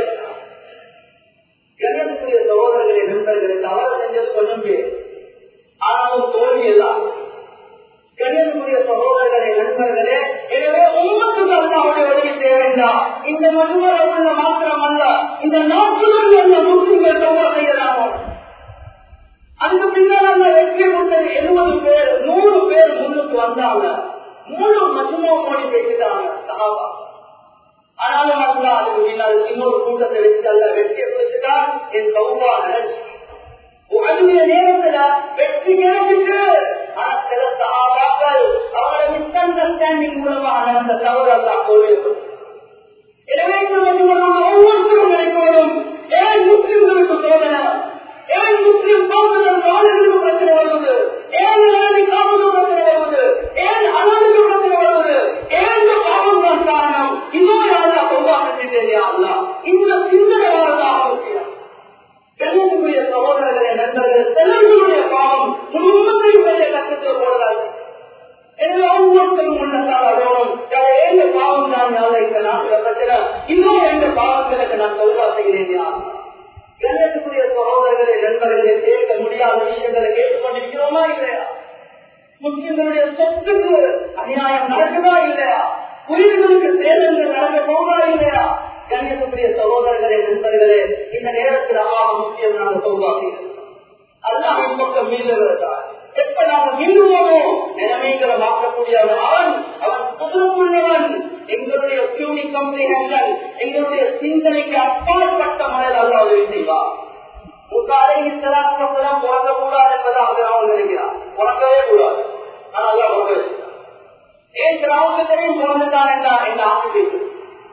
கணேசனுடைய சகோதரர்களை நண்பர்களை தவறு செஞ்சது கொஞ்சம் பேர் ஆனாலும் தோல்வி எல்லாம் கணேசனுடைய சகோதரர்களை நண்பர்களே எனவே உண்மத்துக்கு அல்லாவுடைய உதவி தேவைண்டா இந்த மனுவரை உள்ள மாத்திரம் அல்ல இந்த நாட்டிலும் உள்ள முஸ்லிம்கள் தவறு செய்யலாமோ அதுக்கு பின்னால் அந்த வெற்றி கொடுத்தது எழுபது பேர் நூறு பேர் முன்னுக்கு வந்தாங்க மூணு மஜ்மோ மோடி பேசிட்டாங்க சகாபா ஆனாலும் அல்ல அதுக்கு பின்னால் இன்னொரு கூட்டத்தை வச்சு அல்ல வெற்றியை கொடுத்துட்டான் என் சௌபா நினைச்சு அதுடைய நேரத்துல வெற்றி கிடைச்சிட்டு ஆனா சில சகாபாக்கள் அவங்களோட மிஸ் அண்டர்ஸ்டாண்டிங் மூலமா நடந்த தவறு அல்ல கோவில் எனவே இந்த மஜ்மோட ஒவ்வொருத்தரும் நினைக்கணும் ஏன் முஸ்லிம்களுக்கு சோதனை ஏன் முஸ்லிம் காவலர் நாடுகளுக்கு பிரச்சனை வருவது ஏன் இளநி காவலும் பிரச்சனை வருவது ஏன் அழகுக்கு பிரச்சனை வருவது ஏன் பாவம் தான் காரணம் இன்னும் யாரா பொதுவாக செஞ்சேன் இந்த சிந்தனை வரதாக முக்கியம் கண்ணுக்குரிய சகோதரர்களே நண்பர்கள் சிலர்களுடைய பாவம் குடும்பத்தையும் பெரிய கஷ்டத்தில் போடுறாங்க எனவே ஒவ்வொருத்தரும் முன்னத்தால் அடணும் எந்த பாவம் தான் இந்த நாட்டுல பிரச்சனை இன்னும் எந்த பாவங்களுக்கு நான் சொல்வா செய்கிறேன் யார் கண்ணுக்குரிய சகோதரர்களை நண்பர்களை கேட்க முடியாத விஷயங்களை கேட்டுக்கொண்டிருக்கிறோமா இல்லையா முஸ்லிம்களுடைய சொத்துக்கு அநியாயம் நடக்குதா இல்லையா உயிர்களுக்கு சேதங்கள் நடக்க போதா இல்லையா கண்ணியத்துக்குரிய சகோதரர்களே நண்பர்களே இந்த நேரத்தில் ஆக முக்கியம் நாங்கள் சொல்வாங்க அல்லாஹின் பக்கம் மீளுகிறதா எப்ப நாங்க மீண்டுவோமோ நிலைமைகளை மாற்றக்கூடிய அவன் அவன் புதுப்புள்ளவன் எங்களுடைய பியூனி கம்ப்ரிஹென்ஷன் எங்களுடைய சிந்தனைக்கு அப்பாற்பட்ட மனதில் அல்ல உதவி செய்வார் முக்காலை இத்தலாம் பிறக்க கூடாது என்பதாக அவன் நினைக்கிறான் பிறக்கவே கூடாது ஆனால் அல்ல பிறக்க ஏன் திராவுக்கு தெரியும் பிறந்துட்டான் என்றா என்ற ஆசிரியர்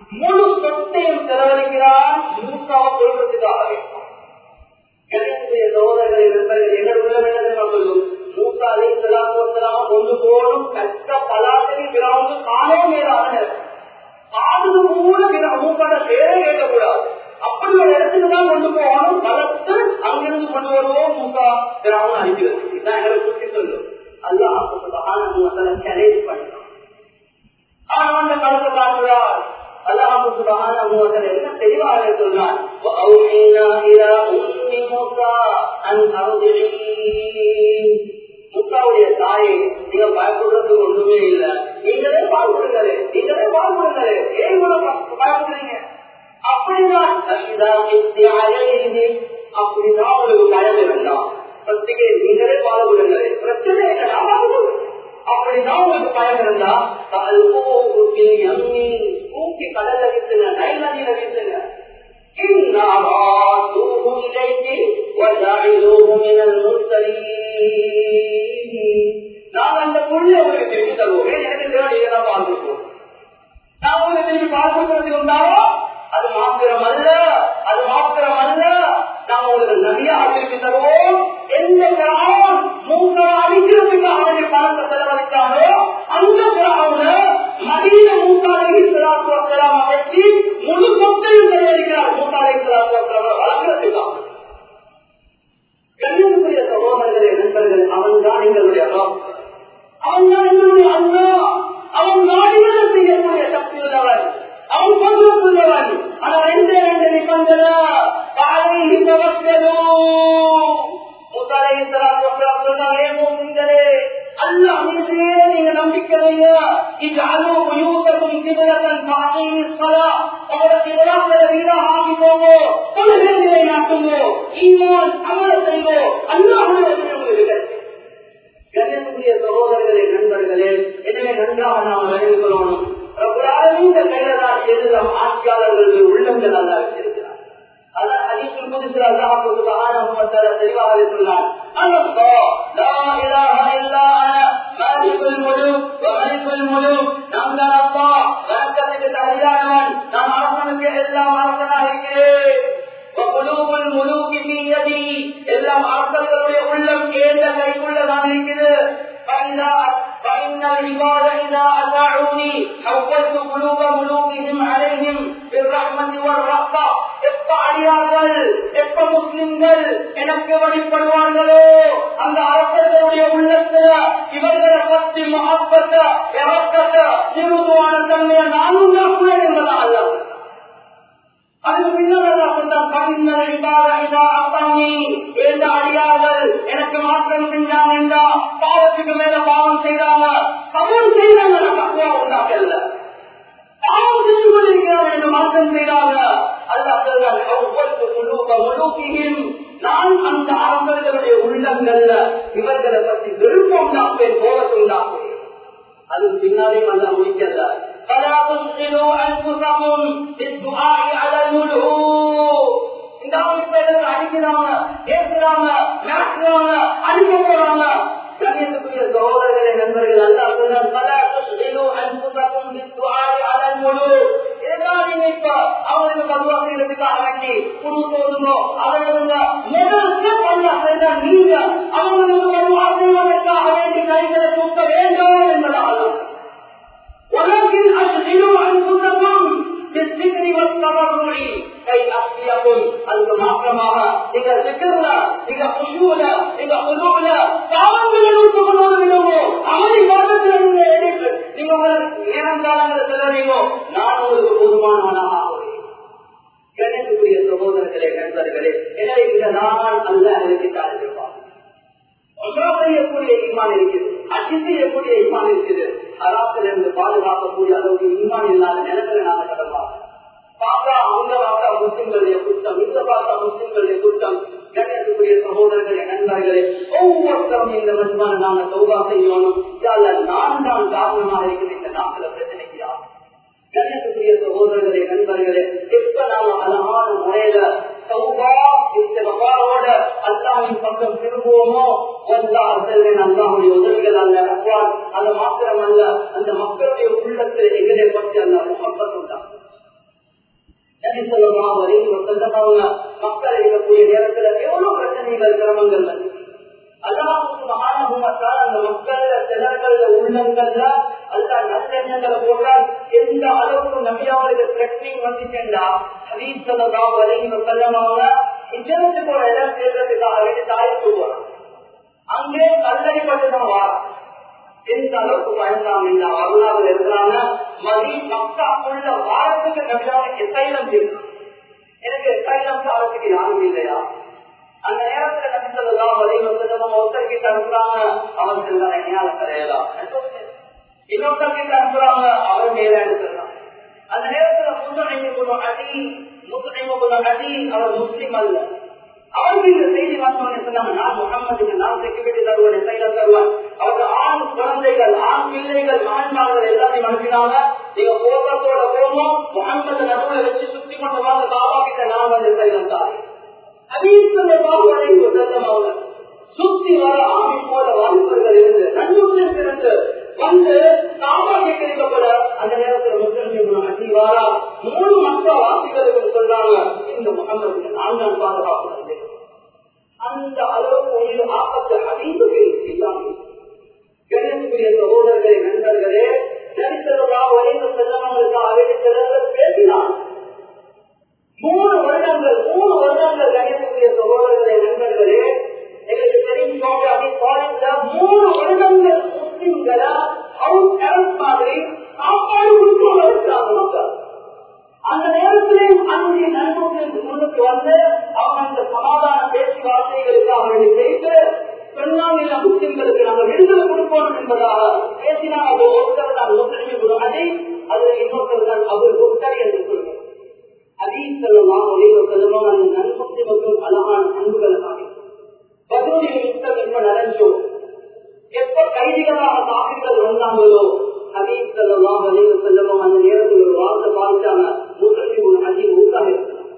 முழு சொத்தையும் செலவழிக்கிறான் மூசாவை கொள்றதுக்காகவே கணிதத்துடைய சகோதரர்களை நண்பர்கள் எங்கள் உள்ள வேண்டதை சொல்லும் மூசா அலி சலாத்துலாம் கொண்டு போகணும் கஷ்ட பலாசரி பிறகு காணே மேலான காதுக்கு கூட மூக்காட பேரே கேட்கக்கூடாது அப்படி ஒரு இடத்துக்கு தான் கொண்டு போகணும் பலத்து அங்கிருந்து கொண்டு வருவோம் மூசா பிறகு அனுப்பிடுறது இதுதான் எங்களுக்கு சுற்றி சொல்லும் அல்லாஹ் சேலஞ்ச் பண்ணணும் ஆனா அந்த கருத்தை காட்டுறார் அல்லாஹ் சுபஹானஹு வ தஆலா என்ன தெளிவாக சொல்றான் வஅவுஹீனா இலா உம்மி மூஸா அன் அர்திஇ மூசாவுடைய தாயை நீங்க பயப்படுறதுக்கு ஒண்ணுமே இல்ல நீங்களே பாடுபடுங்களே நீங்களே பாடுபடுங்களே ஏன் இவ்வளவு பயப்படுறீங்க அப்படிதான் அப்படிதான் உங்களுக்கு பயம் வேண்டாம் பத்திரிகை நீங்களே பாடுபடுங்களே பிரச்சனை இல்லை அப்படிதான் உங்களுக்கு பயம் இருந்தா தூக்கி கடல்ல வீசுங்க நைல் நதியில வீசுங்க நாங்கள் அந்த புள்ளி உங்களுக்கு திருப்பி தருவோம் எனக்கு தேவை நீங்க தான் பார்த்துருக்கோம் நான் உங்களுக்கு திருப்பி பார்க்கறதுக்கு உண்டாவோ அது மாத்திரம் அல்ல அது மாத்திரம் அல்ல நாம் உங்களுக்கு நபியாக திருப்பி தருவோம் எந்த கிராமம் மூன்று அடிக்கிறதுக்கு அவனுடைய பணத்தை செலவழித்தாலோ அந்த கிராமம் மதிய மூத்தாலை சிலாத்துவலாம் அமைச்சு முழு சொத்தையும் செலவழிக்கிறார் மூத்தாலை சிலாத்துவலாம் வளர்க்கிறதுக்காக கண்ணியத்துக்குரிய சகோதரர்களே நண்பர்கள் அவன் தான் எங்களுடைய அவன் தான் எங்களுடைய அண்ணா அவன் நாடிகளை செய்யக்கூடிய சக்தி உள்ளவன் அவன் பருவத்துள்ளவன் ஆனால் எந்த ரெண்டு நிபந்தன காலை தவக்கலோ அல்லாஹ் மீதே நீங்க நம்பிக்கை வைங்க இஜ்அலூ புயூதக்கும் கிப்லத்தன் ஃபஅகீமிஸ் ஸலாத் அவர கிப்லத்தல வீராக ஆக்கிக்கோங்க தொழுகை நிலைநாட்டுங்க ஈமான் அமல செய்வோ அல்லாஹ்வுடைய திருமுறைகள் கண்ணியத்துக்குரிய சகோதரர்களே நண்பர்களே எனவே நன்றாக நாம் விளைந்து கொள்ளணும் இந்த கையில்தான் எல்லாம் ஆட்சியாளர்களுடைய உள்ளங்கள் அல்ல வச்சிருக்கிறார் அதான் ஹதீஸுல் குத்ஸில் அல்லாஹ் சுப்ஹானஹு வ தஆலா தெளிவாக சொன்னார் அல்லாஹ் லா இலாஹ இல்லா அன மாலிகுல் முலூக் வ மலிகுல் முலூக் நான் தான் அல்லாஹ் வணக்கத்துக்கு தகுதியானவன் நான் அரசனுக்கு எல்லாம் அரசனாக இருக்கிறேன் وقلوب الملوك في يدي எல்லாம் அரசர்களுடைய உள்ளம் ஏந்த கைக்குள்ளதான் இருக்குது فإذا فإن العباد إذا أطاعوني حولت قلوب ملوكهم عليهم بالرحمة والرأفة எப்ப அடியார்கள் எப்ப முஸ்லிம்கள் எனக்கு வழிபடுவார்களோ அந்த அரசர்களுடைய உள்ளத்துல இவர்களை பற்றி மகப்பத்த இறக்கத்த நிறுவன தன்மையை நானும் தான் என்பதா அல்ல அதுக்கு பின்னர் அடியார்கள் எனக்கு மாற்றம் செஞ்சாங்க பாவத்துக்கு மேல பாவம் செய்தாங்க சமயம் செய்தாங்க தக்குவா உண்டாக்கல பாவம் செஞ்சு கொண்டிருக்கிறார்கள் என்று மாற்றம் செய்தாங்க நான் அந்த அரசர்களுடைய உள்ளங்கள்ல இவர்களை பற்றி விருப்பம் உண்டாக்குவேன் போவத்தை உண்டாக்குவேன் அது பின்னாலே அல்ல முடிக்கல فلا تشغلوا انفسكم بالدعاء على الملوك இந்த அமைப்பு அடிக்கிறாங்க ஏசுறாங்க மிரட்டுறாங்க அடிக்க போறாங்க கண்ணியத்துக்குரிய சகோதரர்களே நண்பர்கள் அல்லா சொல்றாங்க பல துஷ்டிலு அன்புசக்கும் பித்துஆரி அலல் முழு இதெல்லாம் நீங்க இப்ப அவங்களுக்கு பதுவா செய்யறதுக்காக வேண்டி குழு போதுமோ அவர்களுங்க முதல் ஸ்டெப் அல்லா செய்தா நீங்க அவங்களுக்கு பதுவா செய்வதற்காக வேண்டி கைகளை தூக்க வேண்டும் என்பதாக ولكن أشغلوا أنفسكم بالذكر والتضرع كي أحييكم அதுக்கு மாற்றமாக நீங்க சிக்கர்ல நீங்க குஷூல நீங்க குழுவுல பாவங்களை நோக்கி கொண்டு விடுவோ அவனை வருடத்தில் நீங்க எடுத்து நீங்க நேரம் காலங்களை செலவழிவோ நான் உங்களுக்கு போதுமானவனாக ஆகுவேன் கணக்குரிய சகோதரர்களே நண்பர்களே எனவே இந்த நான் அல்ல எனக்கு தாழ்ந்திருப்பாங்க செய்யக்கூடிய ஈமான் இருக்குது அச்சு செய்யக்கூடிய ஈமான் இருக்குது ஹராத்தில் இருந்து பாதுகாக்கக்கூடிய அளவுக்கு ஈமான் இல்லாத நிலங்களை நாம கடப்பாங்க பார்த்தா அவங்க பார்த்தா முஸ்லிம்களுடைய குற்றம் இங்க பார்த்தா முஸ்லிம்களுடைய குற்றம் கண்ணியத்துக்குரிய சகோதரர்களே நண்பர்களே ஒவ்வொருத்தரும் இந்த மஜ்மான நாங்க சௌகா செய்யணும் நான் தான் காரணமாக இருக்குது இந்த நாட்டில் பிரச்சனைக்கு கண்ணியத்துக்குரிய சகோதரர்களே நண்பர்களே எப்ப நாம அழகான முறையில சௌபா இஸ்திகபாரோட அல்லாஹ்வின் பக்கம் திரும்புவோமோ வல்லாஹ் செல்வேன் அல்லாஹ்வுடைய உதவிகள் அல்ல அது மாத்திரம் அல்ல அந்த மக்களுடைய உள்ளத்தில் எங்களை பற்றி அல்ல முகப்பத் உண்டாகும் நபி சொல்லலாம் வரைக்கும் செல்லவங்க மக்கள் இருக்கக்கூடிய நேரத்துல எவ்வளவு பிரச்சனைகள் கிரமங்கள் அல்லாஹுமானால் அந்த மக்கள்ல சிலர்கள்ல உள்ளங்கள்ல அல்ல நல்லெண்ணங்களை போட்டால் எந்த அளவுக்கு நபியாவுடைய த்ரெட்னிங் வந்துச்சுண்டா ஹரீஸ் சொல்லலாம் வரைக்கும் செல்லவங்க இன்டர்நெட்டுக்கு ஒரு இடம் சேர்றதுக்காக வேண்டி தாய்க்கு போறான் அங்கே கல்லறி பட்டு தான் வாரான் எந்த அளவுக்கு பயந்தாம் இல்ல வரலாறு இருக்கிறாங்க மதி மக்காக்குள்ள வாரத்துக்கு நபியாவுக்கு எத்தைலம் இருக்கு எனக்கு எத்தைலம் காலத்துக்கு யாரும் இல்லையா அந்த நேரத்துல நபி சொல்லலாம் வரையும் செல்லணும் ஒருத்தர் கிட்ட அனுப்புறாங்க அவன் செல்வான் என்னால கரையலாம் இன்னொருத்தர் கிட்ட அனுப்புறாங்க அவர் மேல சொல்றான் அந்த நேரத்துல முஸ்லிம் அதி முஸ்லிம் அதி அவர் முஸ்லிம் அல்ல அவருக்கு இந்த செய்தி வாசவனை சொன்னாங்க நான் முகம்மதுக்கு நான் செக்யூரிட்டி தருவேன் சைலம் தருவேன் அவருக்கு ஆண் குழந்தைகள் ஆண் பிள்ளைகள் மகன்மார்கள் எல்லாத்தையும் அனுப்பினாங்க நீங்க போக்கத்தோட போகணும் முகம்மது நடுவில் வச்சு சுத்தி கொண்டு வாங்க பாபா கிட்ட நான் வந்து சைலம் தாரேன் சுத்தி வர ஆமி போல வாலிபர்கள் இருந்து நன்முஸ்லிம் இருந்து வந்து சாபா கேட்கப்பட அந்த நேரத்தில் முஸ்லிம் அடிவாரா மூணு மக்கள் வாசிகளுக்கு சொல்றாங்க இந்த முகமது நான் தான் பாதுகாப்பு அந்த அளவுக்கு ஒரு ஆபத்து அறிந்து இல்லாமல் கணேசனுடைய சகோதரர்களே நண்பர்களே சரித்திரதா வரைந்து செல்லவங்களுக்காக சிலர்கள் பேசினார் மூணு வருடங்கள் மூணு வருடங்கள் கணேசனுடைய சகோதரர்களே நண்பர்களே எங்களுக்கு தெரியும் காலேஜ்ல மூணு வருடங்கள் முஸ்லிம்களை ஹவுஸ் ஹெல்ப் மாதிரி சாப்பாடு கொடுத்து வளர்த்தாங்க மக்கள் அந்த நேரத்திலேயும் அஞ்சு நண்பர்கள் முன்னுக்கு வந்து அவங்க அந்த சமாதான பேச்சுவார்த்தைகளுக்காக வேண்டி பேசி சொன்னாங்க முஸ்லிம்களுக்கு நாங்கள் விடுதலை கொடுப்போம் என்பதாக பேசினால் அது ஒருத்தர் தான் முஸ்லிம் அதை அது இன்னொருத்தர் தான் அவர் ஒருத்தர் என்று சொல்லுவோம் அதீஸ் செல்லலாம் ஒளிவு செல்லலாம் அந்த நன்முஸ்லிமுக்கும் அழகான அன்புகளை காணும் பதினொரு யுத்தம் எப்ப நடந்தோ எப்ப கைதிகளாக சாப்பிகள் வந்தாங்களோ ஹபீப் செல்லலாம் வலிவு செல்லலாம் அந்த நேரத்தில் ஒரு வார்த்தை பாதிச்சாங்க முஸ்லிம் அதி ஊக்காக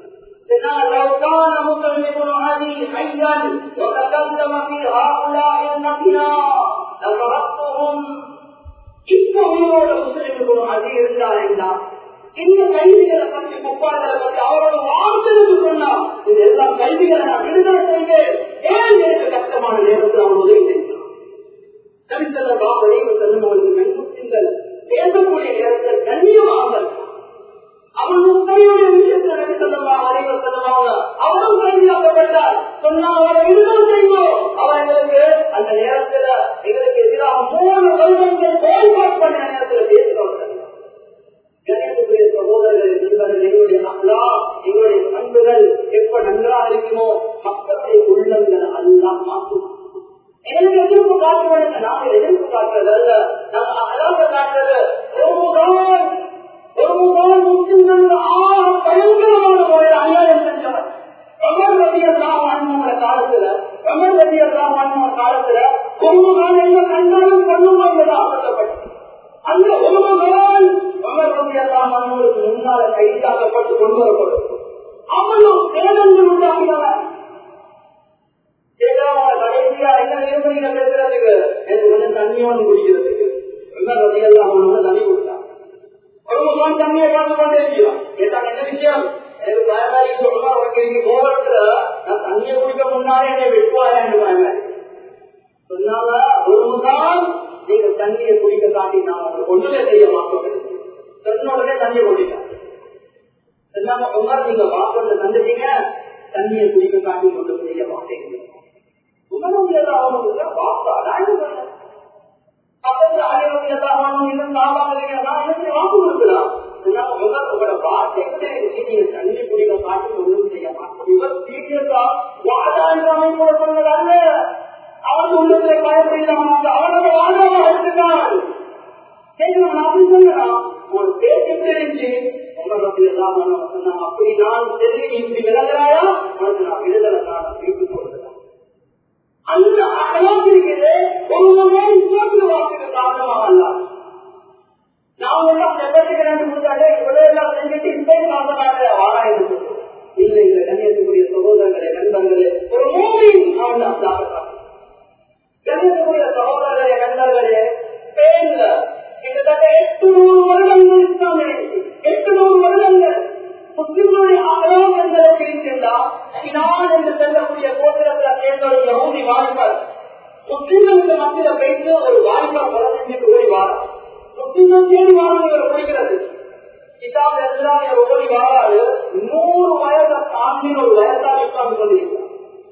لو كان مسلم بن علي حيا وتكلم في هؤلاء النبياء لضربتهم இப்ப உயிரோட முஸ்லிம் அதி இருந்தார் என்றால் இந்த கைதிகளை பற்றி முப்பாடுகளை பற்றி அவரோட வார்த்தைக்கு சொன்னா இது எல்லாம் கைதிகளை நான் விடுதலை செய்வேன் ஏன் எனக்கு கஷ்டமான நேரத்தில் அவன் உதவி செய்கிறான் சரித்திர வரைவு செல்லும் அவர்களுக்கு முஸ்லிம்கள் பேசக்கூடிய நேரத்தில் கண்ணியமாக அவன் முஸ்லிமுடைய விஷயத்தில் நபி சொல்லலாம் வரைவு செல்லலாம் அவரும் கைதியாக்கப்பட்டார் சொன்னா அவரை விடுதலை செய்வோம் அவர் எங்களுக்கு அந்த நேரத்துல எங்களுக்கு எதிராக மூணு வருடங்கள் கோல்பாட் பண்ண நேரத்தில் பேசுறவர் கணேசத்துக்குரிய சகோதரர்கள் நண்பர்கள் எங்களுடைய அல்லா எங்களுடைய பண்புகள் எப்ப நன்றாக இருக்குமோ மக்களுடைய உள்ளங்கள் எல்லாம் மாற்றும் எங்களுக்கு எதிர்ப்பு காட்டுவது நாங்கள் எதிர்ப்பு காட்டுறது அல்ல நாங்கள் அழகாக காட்டுறது ஒருமுதான் ஒருமுதான் முஸ்லிம்கள் ஆக பயங்கரமான முறையில் அநியாயம் செஞ்சவர் அமர் ரவி எல்லாம் வாழ்ந்தவங்க காலத்துல அமர் ரவி எல்லாம் வாழ்ந்தவங்க காலத்துல ஒருமுதான் என்ன கண்டாலும் பண்ணுமா என்பதாக சொல்லப்பட்டது அந்த ஒருவன் அமர் ரவி எல்லாம் வாழ்ந்தவங்களுக்கு முன்னால கைதாக்கப்பட்டு கொண்டு வரப்படும் அவனும் சேதங்கள் உண்டாகினவன் கடைசியா என்ன நிர்பதிக்க பேசுறதுக்கு எனக்கு கொஞ்சம் தண்ணியோடு குடிக்கிறதுக்கு எல்லாம் தண்ணி கொடுத்தான் ஒரு முகம் தண்ணியை பார்த்து கொண்டே இருக்கிறான் கேட்டாங்க என்ன விஷயம் எனக்கு பயனாளி சொல்றா உனக்கு நீ போறதுல நான் தண்ணியை குடிக்க முன்னாலே என்னை வெட்டுவாயா என்று பயனாளி சொன்னாங்க ஒரு முகம் நீங்க தண்ணியை குடிக்க காட்டி நான் உங்களுக்கு ஒண்ணுமே செய்ய மாட்டோம் சொன்ன உடனே தண்ணியை குடிக்க சொன்னாங்க உமர் நீங்க பாத்திரத்தை தந்துட்டீங்க தண்ணியை குடிக்க காட்டி கொண்டு செய்ய மாட்டேங்க உமரவியதா அவனுக்கு வாப்பா நான் பக்கத்துல ஆயிரத்தி எட்டாம் இன்னும் சாபாங்க நான் எனக்கு வாக்கு கொடுக்கலாம் உங்களோட வார்த்தைக்கு நீங்க தண்ணி குடிக்க காட்டி ஒன்றும் செய்ய மாட்டோம் இவர் சீக்கிரத்தா வாதாண்டு அமைப்போட சொன்னதால அவன் உள்ளத்துல பயப்படில்லாம அவனோட வாழ்வாக எடுத்துட்டான் அப்படி சொல்லலாம் ஒரு பேச்சு தெரிஞ்சு உங்களை எல்லாம் சொன்னாங்க அப்படி நான் தெரிஞ்சு இப்படி விலகிறாயா உனக்கு நான் விடுதலை தான் வீட்டு போடுறேன் அந்த அகலம் இருக்குது ஒருவனே இஸ்லாத்துல வாக்குக்கு காரணமாக அல்ல நான் எல்லாம் செப்பட்டுக்கு ரெண்டு கொடுத்தாலே இவ்வளவு எல்லாம் செஞ்சுட்டு இப்பயும் காசனாக வாழா என்று சொல்லுவோம் இல்லை இல்லை கண்ணியத்துக்குரிய சகோதரர்களே நண்பர்களே ஒரு மூவி அவன் தான் கண்ணியத்துக்குரிய சகோதரர்களே நண்பர்களே பேன்ல கிட்டத்தட்ட எட்டு நூறு வருடங்கள் இஸ்லாமே எட்டு நூறு வருடங்கள் முஸ்லிம்கள் அப்படின்னு ஒரு வயசாக உட்கார்ந்து கொண்டிருக்கிறார்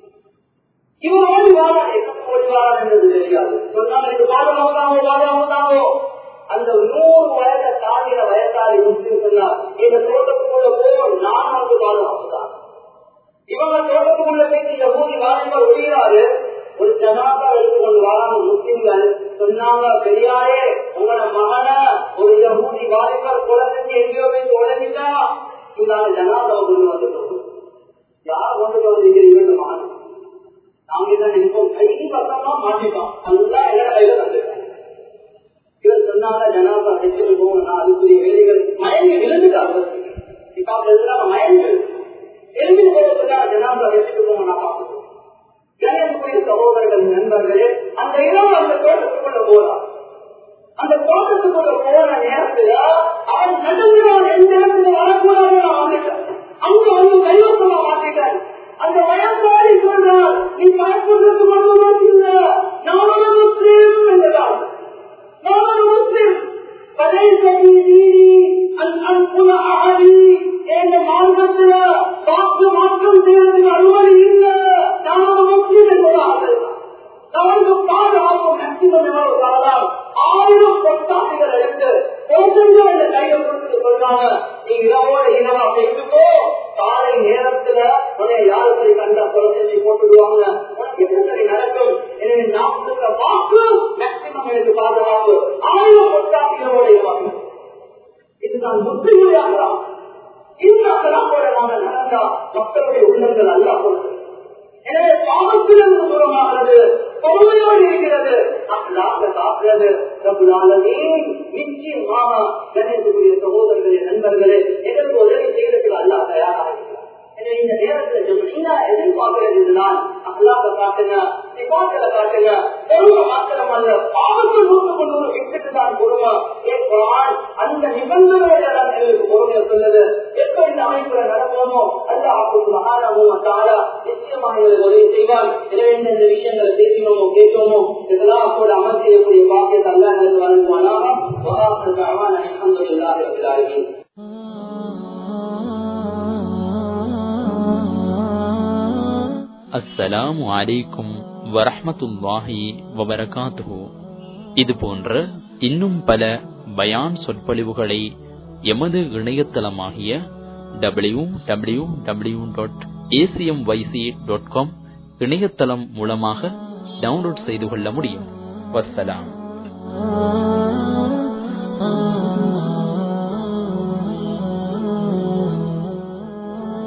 இவன் ஓடி வாரான் எத்தனை ஓடி வாரான் என்றது தெரியாது சொன்னாங்க இது பாதுகாப்பாவோ பாதுகாப்பாவோ அந்த நூறு வயதை தாண்டின வயசாளி முஸ்லிம் சொன்னார் இந்த தோட்டத்துக்குள்ள போவோம் நான் வந்து பாதுகாப்பு தான் இவங்க தோட்டத்துக்குள்ள போயிட்டு இந்த ஊதி வாரிகள் ஒழிகிறாரு ஒரு ஜனாதா எடுத்துக்கொண்டு வராங்க முஸ்லிம்கள் சொன்னாங்க பெரியாரே உங்களோட மகன ஒரு யகூதி வாரிகள் கொலை செஞ்சு எங்கேயோ போய் உடனிட்டா இந்த ஜனாதா கொண்டு வந்துட்டோம் யார் கொண்டு வந்திருக்கிறீங்க மகன் நாங்க என்ன நினைப்போம் கை பக்கமா மாட்டிட்டோம் நல்லா எங்க கையில தந்துருக்காங்க இவர் சொன்னாங்க ஜனாதா வச்சுட்டு போவோம் நான் அதுக்குரிய வேலைகள் மயங்கி விழுந்துட்டாங்க இப்ப எல்லாம் மயங்கு எழுதி போவதற்காக ஜனாதா வச்சுட்டு போவோம் நான் பார்க்கணும் கணேசபுரிய சகோதரர்கள் நண்பர்களே அந்த இடம் அந்த தோட்டத்துக்குள்ள போறான் அந்த தோட்டத்துக்குள்ள போன நேரத்துல அவன் நடுவில் எந்த இடத்துக்கு வரக்கூடாது அவன் அங்க வந்து கைவசமா மாட்டிட்டான் அந்த வயசாரி சொல்றார் நீ பயப்படுறது மட்டும் இல்ல நான் ஒரு முஸ்லீம் என்றார் நான் ஒரு முஸ்லீம் பழைய அன்புல ஆடி என்ற மார்க்கத்துல வாக்கு மாற்றம் செய்யறதுக்கு அனுமதி இல்ல நான் ஒரு முஸ்லீம் என்பதாக அவருக்கு பாதுகாப்பு மேக்சிமம் எவ்வளவு தரலாம் ஆயிரம் பொட்டாசிகள் எடுத்து கொஞ்சம் அந்த கையை கொடுத்து சொல்றாங்க நீ இரவோட இரவா பேசுக்கோ காலை நேரத்துல உன்னை யாரு சரி கண்டா சொல்ல செஞ்சு போட்டுடுவாங்க உனக்கு என்ன சரி நடக்கும் எனவே நான் சொல்ற வாக்கு மேக்சிமம் எனக்கு பாதுகாப்பு ஆயிரம் பொட்டாசிகளோட இரவாங்க இதுதான் முற்றுமுறையாகலாம் இந்த அகலாமோட நாங்க நடந்தா மக்களுடைய உள்ளங்கள் அல்ல கொடுத்து எனவே பாவத்திலிருந்து தூரமாகிறது பொறுமையோடு இருக்கிறது அல்லாத காக்கிறது பிரபுலாலமே நிச்சயமாக கணேசனுடைய சகோதரர்களே நண்பர்களே எதற்கு உதவி செய்யறதுக்கு அல்லா தயாராக இருக்கிறார் எனவே இந்த நேரத்தில் ஜமுனா எதிர்பார்க்கிறது இதுதான் அல்லாத காட்டுங்க சிபாக்களை காட்டுங்க பொறுமை மாத்திரம் அல்ல பாவத்தில் நூற்று கொண்டு ஒரு விட்டுட்டு தான் பொறுமை ஏன் குரான் அந்த நிபந்தனையோட தான் எங்களுக்கு பொறுமையை சொல்லுது எப்ப இந்த அமைப்புல நடப்போமோ அல்ல அப்போது மகாராமும் தாரா நிச்சயமாக எங்களுக்கு உதவி செய்வார் எனவே இந்த இந்த விஷயங்களை பேசினோமோ கேட்டோமோ இதெல்லாம் அப்போது அமல் செய்யக்கூடிய பாக்கியத்தை அல்ல எங்களுக்கு வழங்குவானாக வகாசு அவான் அலமதுல்லாஹி ரபில் ஆலமீன் அஸ்ஸலாமு அலைக்கும் வரஹ்மத்துல்லாஹி வபரகாத்துஹு இது போன்ற இன்னும் பல பயான் சொற்பொழிவுகளை எமது இணையதளமாகிய W W W dot ACM YC dot com இணையதளம் மூலமாக டவுன்லோட் செய்து கொள்ள முடியும் வசலாம்